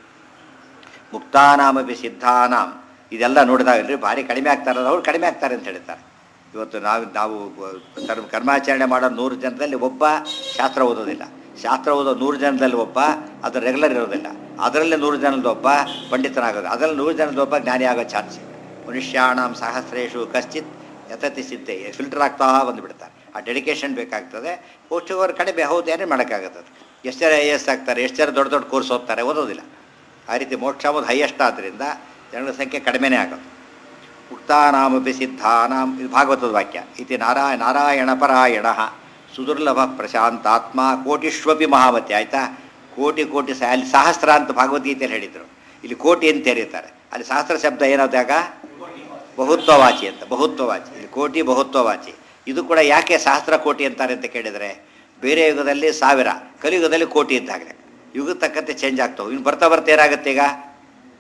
ಮುಕ್ತಾನಾಮಪಿ ಸಿದ್ಧಾನಾಂ ಇದೆಲ್ಲ ನೋಡಿದಾಗಲ್ರಿ ಭಾರಿ ಕಡಿಮೆ ಆಗ್ತಾರೆ ಅವ್ರು ಕಡಿಮೆ ಆಗ್ತಾರೆ ಅಂತ ಹೇಳ್ತಾರೆ ಇವತ್ತು ನಾವು ನಾವು ಕರ್ಮ ಕರ್ಮಾಚರಣೆ ಮಾಡೋ ನೂರು ಜನದಲ್ಲಿ ಒಬ್ಬ ಶಾಸ್ತ್ರ ಓದೋದಿಲ್ಲ ಶಾಸ್ತ್ರ ಓದೋ ನೂರು ಜನದಲ್ಲಿ ಒಬ್ಬ ಅದು ರೆಗ್ಯುಲರ್ ಇರೋದಿಲ್ಲ ಅದರಲ್ಲಿ ನೂರು ಜನದ ಒಬ್ಬ ಪಂಡಿತನಾಗೋದು ಅದರಲ್ಲಿ ನೂರು ಜನದ ಒಬ್ಬ ಜ್ಞಾನಿ ಆಗೋ ಚಾನ್ಸ್ ಮನುಷ್ಯಾಣಂ ಸಹಸ್ರೇಶು ಕಶ್ಚಿತ್ ಯಥತಿ ಸಿದ್ಧೆ ಫಿಲ್ಟರ್ ಆಗ್ತಾ ಬಂದುಬಿಡ್ತಾರೆ ಆ ಡೆಡಿಕೇಶನ್ ಬೇಕಾಗ್ತದೆ ಪೋಸ್ಟಿಗವ್ರು ಕಡಿಮೆ ಹೌದು ಏನೇ ಮಾಡೋಕ್ಕಾಗತ್ತೆ ಎಷ್ಟು ಜನ ಐ ಎಸ್ ಆಗ್ತಾರೆ ಎಷ್ಟು ಜನ ದೊಡ್ಡ ದೊಡ್ಡ ಕೋರ್ಸ್ ಓದ್ತಾರೆ ಓದೋದಿಲ್ಲ ಆ ರೀತಿ ಮೋಕ್ಷ ಒಂದು ಹೈಯೆಸ್ಟ್ ಆದ್ದರಿಂದ ಜನರ ಸಂಖ್ಯೆ ಕಡಿಮೆನೇ ಆಗೋದು ಮುಕ್ತಾನಾಮಪಿ ಸಿದ್ಧಾನಾಂ ಇದು ಭಾಗವತದ ವಾಕ್ಯ ಇತಿ ನಾರಾಯಣ ನಾರಾಯಣ ಪರಾಯಣ ಸುದುರ್ಲಭ ಪ್ರಶಾಂತಾತ್ಮ ಕೋಟಿಷ್ವಪಿ ಮಹಾಮತಿ ಆಯಿತಾ ಕೋಟಿ ಕೋಟಿ ಸ ಅಲ್ಲಿ ಸಹಸ್ರ ಅಂತ ಭಗವದ್ಗೀತೆಯಲ್ಲಿ ಹೇಳಿದರು ಇಲ್ಲಿ ಕೋಟಿ ಅಂತ ಹೇರಿರ್ತಾರೆ ಅಲ್ಲಿ ಸಹಸ್ರ ಶಬ್ದ ಏನಾದಾಗ ಬಹುತ್ವವಾಚಿ ಅಂತ ಬಹುತ್ವವಾಚಿ ಇಲ್ಲಿ ಕೋಟಿ ಬಹುತ್ವವಾಚಿ ಇದು ಕೂಡ ಯಾಕೆ ಸಹಸ್ರ ಕೋಟಿ ಅಂತಾರೆ ಅಂತ ಕೇಳಿದರೆ ಬೇರೆ ಯುಗದಲ್ಲಿ ಸಾವಿರ ಕಲಿಯುಗದಲ್ಲಿ ಕೋಟಿ ಇದ್ದಾಗಲೇ ಯುಗದ ತಕ್ಕಂತೆ ಚೇಂಜ್ ಆಗ್ತವೆ ಇನ್ನು ಬರ್ತಾ ಬರ್ತಾ ಏನಾಗುತ್ತೆ ಈಗ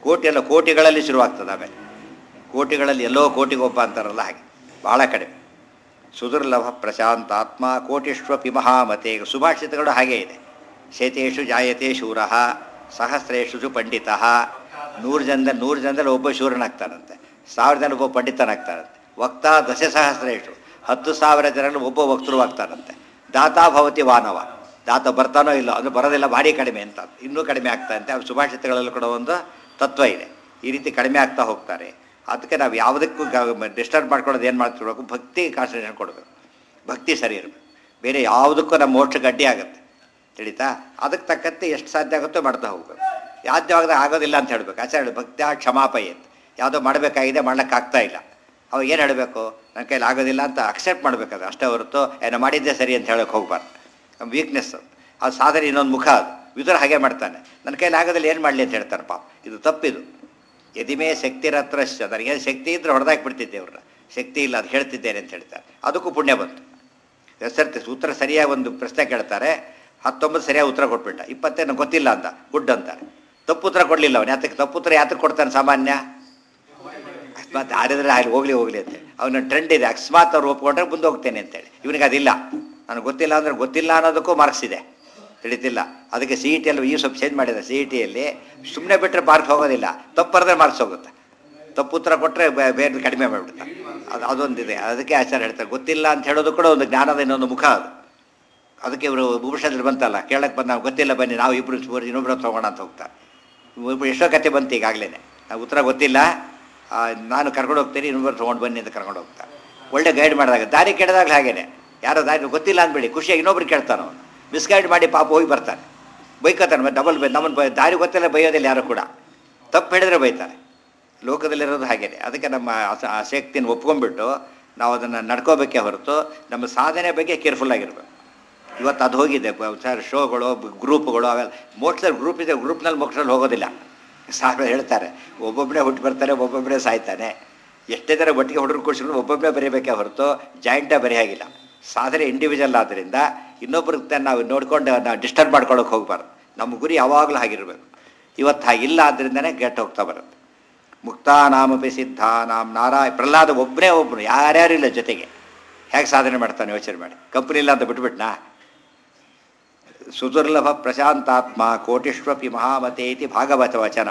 ಕೋಟಿ ಎಲ್ಲ ಕೋಟಿಗಳಲ್ಲಿ ಶುರುವಾಗ್ತದೆ ಆಮೇಲೆ ಕೋಟಿಗಳಲ್ಲಿ ಎಲ್ಲೋ ಕೋಟಿಗೊಬ್ಬ ಅಂತಾರಲ್ಲ ಹಾಗೆ ಭಾಳ ಕಡಿಮೆ ಸುದುರ್ಲಭ ಪ್ರಶಾಂತಾತ್ಮ ಕೋಟಿಷ್ವಪಿ ಮಹಾಮತೆ ಸುಭಾಷಿತಗಳು ಹಾಗೇ ಇದೆ ಶೇತೇಶು ಜಾಯತೆ ಶೂರ ಸಹಸ್ರೇಶು ಚು ಪಂಡಿತ ನೂರು ಜನದಲ್ಲಿ ನೂರು ಜನದಲ್ಲಿ ಒಬ್ಬ ಶೂರನಾಗ್ತಾನಂತೆ ಸಾವಿರ ಜನ ಒಬ್ಬ ಪಂಡಿತನಾಗ್ತಾನಂತೆ ವಕ್ತ ದಶ ಸಹಸ್ರೇಶು ಹತ್ತು ಸಾವಿರ ಜನರಲ್ಲಿ ಒಬ್ಬ ವಕ್ತರು ಆಗ್ತಾನಂತೆ ದಾತಾ ಭವತಿ ವಾನವ ದಾತ ಬರ್ತಾನೋ ಇಲ್ಲ ಅದು ಬರೋದಿಲ್ಲ ಭಾರಿ ಕಡಿಮೆ ಅಂತ ಇನ್ನೂ ಕಡಿಮೆ ಆಗ್ತಾ ಅಂತೆ ಅವ್ರ ಸುಭಾಷಿತಗಳಲ್ಲಿ ಕೂಡ ಒಂದು ತತ್ವ ಇದೆ ಈ ರೀತಿ ಕಡಿಮೆ ಆಗ್ತಾ ಹೋಗ್ತಾರೆ ಅದಕ್ಕೆ ನಾವು ಯಾವುದಕ್ಕೂ ಡಿಸ್ಟರ್ಬ್ ಮಾಡ್ಕೊಳ್ಳೋದು ಏನು ಮಾಡ್ತಿರ್ಬೇಕು ಭಕ್ತಿ ಕಾನ್ಸಂಟ್ರೇಷನ್ ಕೊಡಬೇಕು ಭಕ್ತಿ ಸರಿ ಇರಬೇಕು ಬೇರೆ ಯಾವುದಕ್ಕೂ ನಮ್ಮ ಮೋಕ್ಷಕ್ಕೆ ಅಡ್ಡಿ ಆಗುತ್ತೆ ತಿಳಿತಾ ಅದಕ್ಕೆ ತಕ್ಕಂತೆ ಎಷ್ಟು ಸಾಧ್ಯ ಆಗುತ್ತೋ ಮಾಡ್ತಾ ಹೋಗ್ಬೇಕು ಯಾವ್ದಾವಾಗ ಆಗೋದಿಲ್ಲ ಅಂತ ಹೇಳ್ಬೇಕು ಆಚಾರ್ಯ ಭಕ್ತ್ಯ ಕ್ಷಮಾಪಯತ್ ಯಾವುದೋ ಮಾಡಬೇಕಾಗಿದೆ ಮಾಡ್ಲಿಕ್ಕಾಗ್ತಾ ಇಲ್ಲ ಅವಾಗ ಏನು ಹೇಳಬೇಕು ನನ್ನ ಕೈಲಿ ಆಗೋದಿಲ್ಲ ಅಂತ ಅಕ್ಸೆಪ್ಟ್ ಮಾಡಬೇಕಾದ್ರೆ ಅಷ್ಟೇ ಹೊರತು ಏನೋ ಮಾಡಿದ್ದೆ ಸರಿ ಅಂತ ಹೇಳೋಕೆ ಹೋಗ್ಬಾರ್ದು ವೀಕ್ನೆಸ್ ಅದು ಅದು ಸಾಧನೆ ಇನ್ನೊಂದು ಮುಖ ಅದು ವಿದುರ ಹಾಗೆ ಮಾಡ್ತಾನೆ ನನ್ನ ಕೈಲಿ ಆಗೋದಿಲ್ಲ ಏನು ಮಾಡಲಿ ಅಂತ ಹೇಳ್ತಾರೆ ಪಾಪ ಇದು ತಪ್ಪಿದು ಯದಿಮೇ ಶಕ್ತಿರತ್ರಶ್ಚ ನನಗೇನು ಶಕ್ತಿ ಇದ್ರೆ ಹೊಡೆದಾಕಿ ಬಿಡ್ತಿದ್ದೆ ಅವ್ರನ್ನ ಶಕ್ತಿ ಇಲ್ಲ ಅದು ಹೇಳ್ತಿದ್ದೇನೆ ಅಂತ ಹೇಳ್ತಾರೆ ಅದಕ್ಕೂ ಪುಣ್ಯ ಬಂತು ಹೆಸರ್ತಿ ಉತ್ತರ ಸರಿಯಾಗಿ ಒಂದು ಪ್ರಶ್ನೆ ಕೇಳ್ತಾರೆ ಹತ್ತೊಂಬತ್ತು ಸರಿಯಾಗಿ ಉತ್ತರ ಕೊಟ್ಬಿಟ್ಟ ಇಪ್ಪತ್ತೇನು ಗೊತ್ತಿಲ್ಲ ಅಂತ ಗುಡ್ ಅಂತಾರೆ ತಪ್ಪು ಉತ್ತರ ಕೊಡಲಿಲ್ಲ ಅವನು ಯಾತಕ್ಕೆ ತಪ್ಪು ಉತ್ತರ ಯಾತಕ್ಕೆ ಕೊಡ್ತಾನೆ ಸಾಮಾನ್ಯ ಅಕಸ್ಮಾತ್ ಆಡಿದ್ರೆ ಅಲ್ಲಿ ಹೋಗ್ಲಿ ಹೋಗ್ಲಿ ಅಂತೇಳಿ ಅವನ ಟ್ರೆಂಡ್ ಇದೆ ಅಕಸ್ಮಾತ್ ಅವ್ರು ಒಪ್ಕೊಂಡ್ರೆ ಮುಂದೆ ಹೋಗ್ತೇನೆ ಅಂತೇಳಿ ಇವನಿಗೆ ಅದಿಲ್ಲ ನನಗೆ ಗೊತ್ತಿಲ್ಲ ಅಂದ್ರೆ ಗೊತ್ತಿಲ್ಲ ಅನ್ನೋದಕ್ಕೂ ಮಾರ್ಕ್ಸ್ ಇದೆ ತಿಳಿತಿಲ್ಲ ಅದಕ್ಕೆ ಸಿ ಇ ಟಿಯಲ್ಲಿ ಈ ಸ್ವಲ್ಪ ಚೇಂಜ್ ಮಾಡಿದೆ ಸಿ ಇ ಟಿಯಲ್ಲಿ ಸುಮ್ಮನೆ ಬಿಟ್ಟರೆ ಮಾರ್ಕ್ಸ್ ಹೋಗೋದಿಲ್ಲ ತಪ್ಪು ಬರೆದ್ರೆ ಮಾರ್ಕ್ಸ್ ಹೋಗುತ್ತೆ ತಪ್ಪು ಉತ್ತರ ಕೊಟ್ಟರೆ ಬೇರೆ ಕಡಿಮೆ ಮಾಡಿಬಿಡ್ತಾರೆ ಅದು ಅದೊಂದಿದೆ ಅದಕ್ಕೆ ಆಚಾರ ಹೇಳ್ತಾರೆ ಗೊತ್ತಿಲ್ಲ ಅಂತ ಹೇಳೋದು ಕೂಡ ಒಂದು ಜ್ಞಾನದ ಇನ್ನೊಂದು ಮುಖ ಅದು ಅದಕ್ಕೆ ಇವರು ಭೂಷಣದಲ್ಲಿ ಬಂತಲ್ಲ ಕೇಳಕ್ಕೆ ಬಂದು ನಾವು ಗೊತ್ತಿಲ್ಲ ಬನ್ನಿ ನಾವು ಇಬ್ಬರು ಮೂರು ಇನ್ನೊಬ್ಬರು ತೊಗೋಣ ಅಂತ ಹೋಗ್ತಾರೆ ಇಬ್ರು ಎಷ್ಟೋ ಕತೆ ಬಂತು ಈಗಾಗಲೇ ನಾವು ಉತ್ತರ ಗೊತ್ತಿಲ್ಲ ಆ, ನಾನು ಕರ್ಕೊಂಡು ಹೋಗ್ತೀನಿ ಇನ್ನೊಬ್ಬರು ತೊಗೊಂಡು ಬನ್ನಿ ಅಂತ ಕರ್ಕೊಂಡು ಹೋಗ್ತಾರೆ ಒಳ್ಳೆ ಗೈಡ್ ಮಾಡಿದಾಗ ದಾರಿ ಕೆಡದಾಗಲೂ ಹಾಗೇನೆ ಯಾರೋ ದಾರಿ ಗೊತ್ತಿಲ್ಲ ಅಂದ್ಬಿಡಿ ಖುಷಿಯಾಗಿ ಇನ್ನೊಬ್ರು ಕೇಳ್ತಾನೆ ಅವನು ಮಿಸ್ಗೈಡ್ ಮಾಡಿ ಪಾಪ ಹೋಗಿ ಬರ್ತಾನೆ ಬೈಕೋತಾನೆ ಡಬಲ್ ಬೈ ನಮ್ಮನ್ನು ಬೈ ದಾರಿ ಗೊತ್ತಿಲ್ಲ ಬೈಯೋದಿಲ್ಲ ಯಾರು ಕೂಡ ತಪ್ಪು ಹೇಳಿದ್ರೆ ಬೈತಾರೆ ಲೋಕದಲ್ಲಿರೋದು ಹಾಗೇನೆ ಅದಕ್ಕೆ ನಮ್ಮ ಆಸ- ಆಸಕ್ತಿಯನ್ನು ಒಪ್ಕೊಂಡ್ಬಿಟ್ಟು ನಾವು ಅದನ್ನು ನಡ್ಕೋಬೇಕೇ ಹೊರತು ನಮ್ಮ ಸಾಧನೆ ಬಗ್ಗೆ ಕೇರ್ಫುಲ್ ಆಗಿರ್ಬೇಕು ಇವತ್ತು ಅದು ಹೋಗಿದೆ ಬ- ಸರ್ ಶೋಗಳು ಬ- ಗ್ರೂಪ್ಗಳು ಅವೆಲ್ಲ ಮೋಟ್ಸಲ್ಲಿ ಗ್ರೂಪ್ ಇದೆ ಗ್ರೂಪ್ನಲ್ಲಿ ಮೋಟ್ಸಲ್ಲಿ ಹೋಗೋದಿಲ್ಲ ಸಾಹೇಬರು ಹೇಳ್ತಾರೆ ಒಬ್ಬೊಬ್ಬನೇ ಹುಟ್ಟು ಬರ್ತಾರೆ ಒಬ್ಬೊಬ್ಬನೇ ಸಾಯ್ತಾನೆ ಎಷ್ಟೇ ಥರ ಒಟ್ಟಿಗೆ ಹುಡುಗರು ಕೂಡಿಸಿದ್ರು ಒಬ್ಬೊಬ್ಬನೇ ಬರೀಬೇಕೇ ಹೊರತು ಜಾಯಿಂಟಾಗಿ ಬರೆಯಾಗಿಲ್ಲ ಸಾಧನೆ ಇಂಡಿವಿಜುವಲ್ ಆದ್ದರಿಂದ ಇನ್ನೊಬ್ರಿಗೆ ನಾವು ನೋಡ್ಕೊಂಡು ನಾವು ಡಿಸ್ಟರ್ಬ್ ಮಾಡ್ಕೊಳ್ಳೋಕೆ ಹೋಗ್ಬಾರ್ದು ನಮ್ಮ ಗುರಿ ಯಾವಾಗಲೂ ಹಾಗಿರಬೇಕು ಇವತ್ತು ಹಾಗಿಲ್ಲ ಆದ್ದರಿಂದನೇ ಗೆಟ್ ಹೋಗ್ತಾ ಬರುತ್ತೆ ಮುಕ್ತಾನಾಮಪಿ ಸಿದ್ಧಾನಾಂ ನಾರಾಯ ಪ್ರಹ್ಲಾದ ಒಬ್ಬನೇ ಒಬ್ಬನು ಯಾರ್ಯಾರು ಇಲ್ಲ ಜೊತೆಗೆ ಹೇಗೆ ಸಾಧನೆ ಮಾಡ್ತಾನೆ ಯೋಚನೆ ಮಾಡಿ ಕಂಪನಿ ಇಲ್ಲ ಅಂತ ಬಿಟ್ಬಿಟ್ನಾ ಸುದುರ್ಲಭ ಪ್ರಶಾಂತಾತ್ಮ ಕೋಟಿಷ್ವಪಿ ಮಹಾಮತೆ ಇತಿ ಭಾಗವತ ವಚನ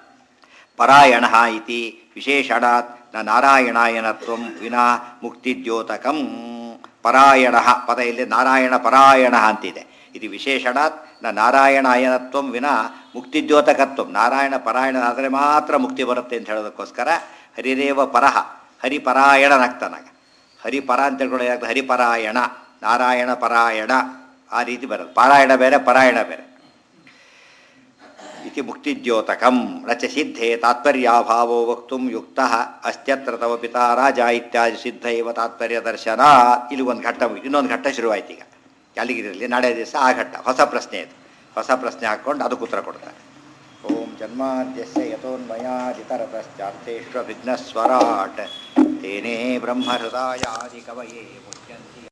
ಪರಾಯಣ ಇತಿ ವಿಶೇಷಣಾತ್ ನ ನಾರಾಯಣಾಯನತ್ವ ವಿನಾ ಮುಕ್ತಿದ್ಯೋತಕಂ ಪರಾಯಣ ಪದ ಇಲ್ಲಿ ನಾರಾಯಣ ಪರಾಯಣ ಅಂತಿದೆ ಇದು ವಿಶೇಷಣಾತ್ ನ ನಾರಾಯಣಾಯನತ್ವ ವಿನಾ ಮುಕ್ತಿದ್ಯೋತಕತ್ವ ನಾರಾಯಣ ಪರಾಯಣ ಆದರೆ ಮಾತ್ರ ಮುಕ್ತಿ ಬರುತ್ತೆ ಅಂತ ಹೇಳೋದಕ್ಕೋಸ್ಕರ ಹರಿರೇವ ಪರಹ ಹರಿಪರಾಯಣನಾಗ್ತಾನಾಗ ಹರಿಪರ ಅಂತ ಹೇಳ್ಕೊಂಡು ಏನಾಗ್ತದೆ ಹರಿಪರಾಯಣ ನಾರಾಯಣ ಪರಾಯಣ ಆ ರೀತಿ ಬರೋದು ಪಾರಾಯಣ ಬೇರೆ ಪರಾಯಣ ಬೇರೆ ಇತಿ ಮುಕ್ತಿದ್ಯೋತಕಂ ರಚ ಸಿದ್ಧೇ ತಾತ್ಪರ್ಯಾಭಾವೋ ವಕ್ತುಂ ಯುಕ್ತ ಅಸ್ತ್ಯತ್ರ ತವ ಪಿತಾ ರಾಜ ಇತ್ಯಾದಿ ಸಿದ್ಧ ಇವ ತಾತ್ಪರ್ಯ ದರ್ಶನ ಇಲ್ಲಿ ಒಂದು ಘಟ್ಟ ಮುಗಿತು ಇನ್ನೊಂದು ಘಟ್ಟ ಶುರುವಾಯ್ತು ಈಗ ಅಲ್ಲಿಗಿರಲಿ ನಾಳೆ ದಿವಸ ಆ ಘಟ್ಟ ಹೊಸ ಪ್ರಶ್ನೆ ಇದು ಹೊಸ ಪ್ರಶ್ನೆ ಹಾಕ್ಕೊಂಡು ಅದಕ್ಕೆ ಉತ್ತರ ಕೊಡ್ತಾರೆ ಓಂ ಜನ್ಮಾದ್ಯಸ್ಯ ಯಥೋನ್ಮಯಾದಿತರತಶ್ಚಾರ್ಥೇಶ್ವ ವಿಘ್ನಸ್ವರಾಟ್ ತೇನೇ ಬ್ರಹ್ಮಹೃದಾಯಾದಿ ಕವಯೇ ಮುಚ್ಯಂತಿ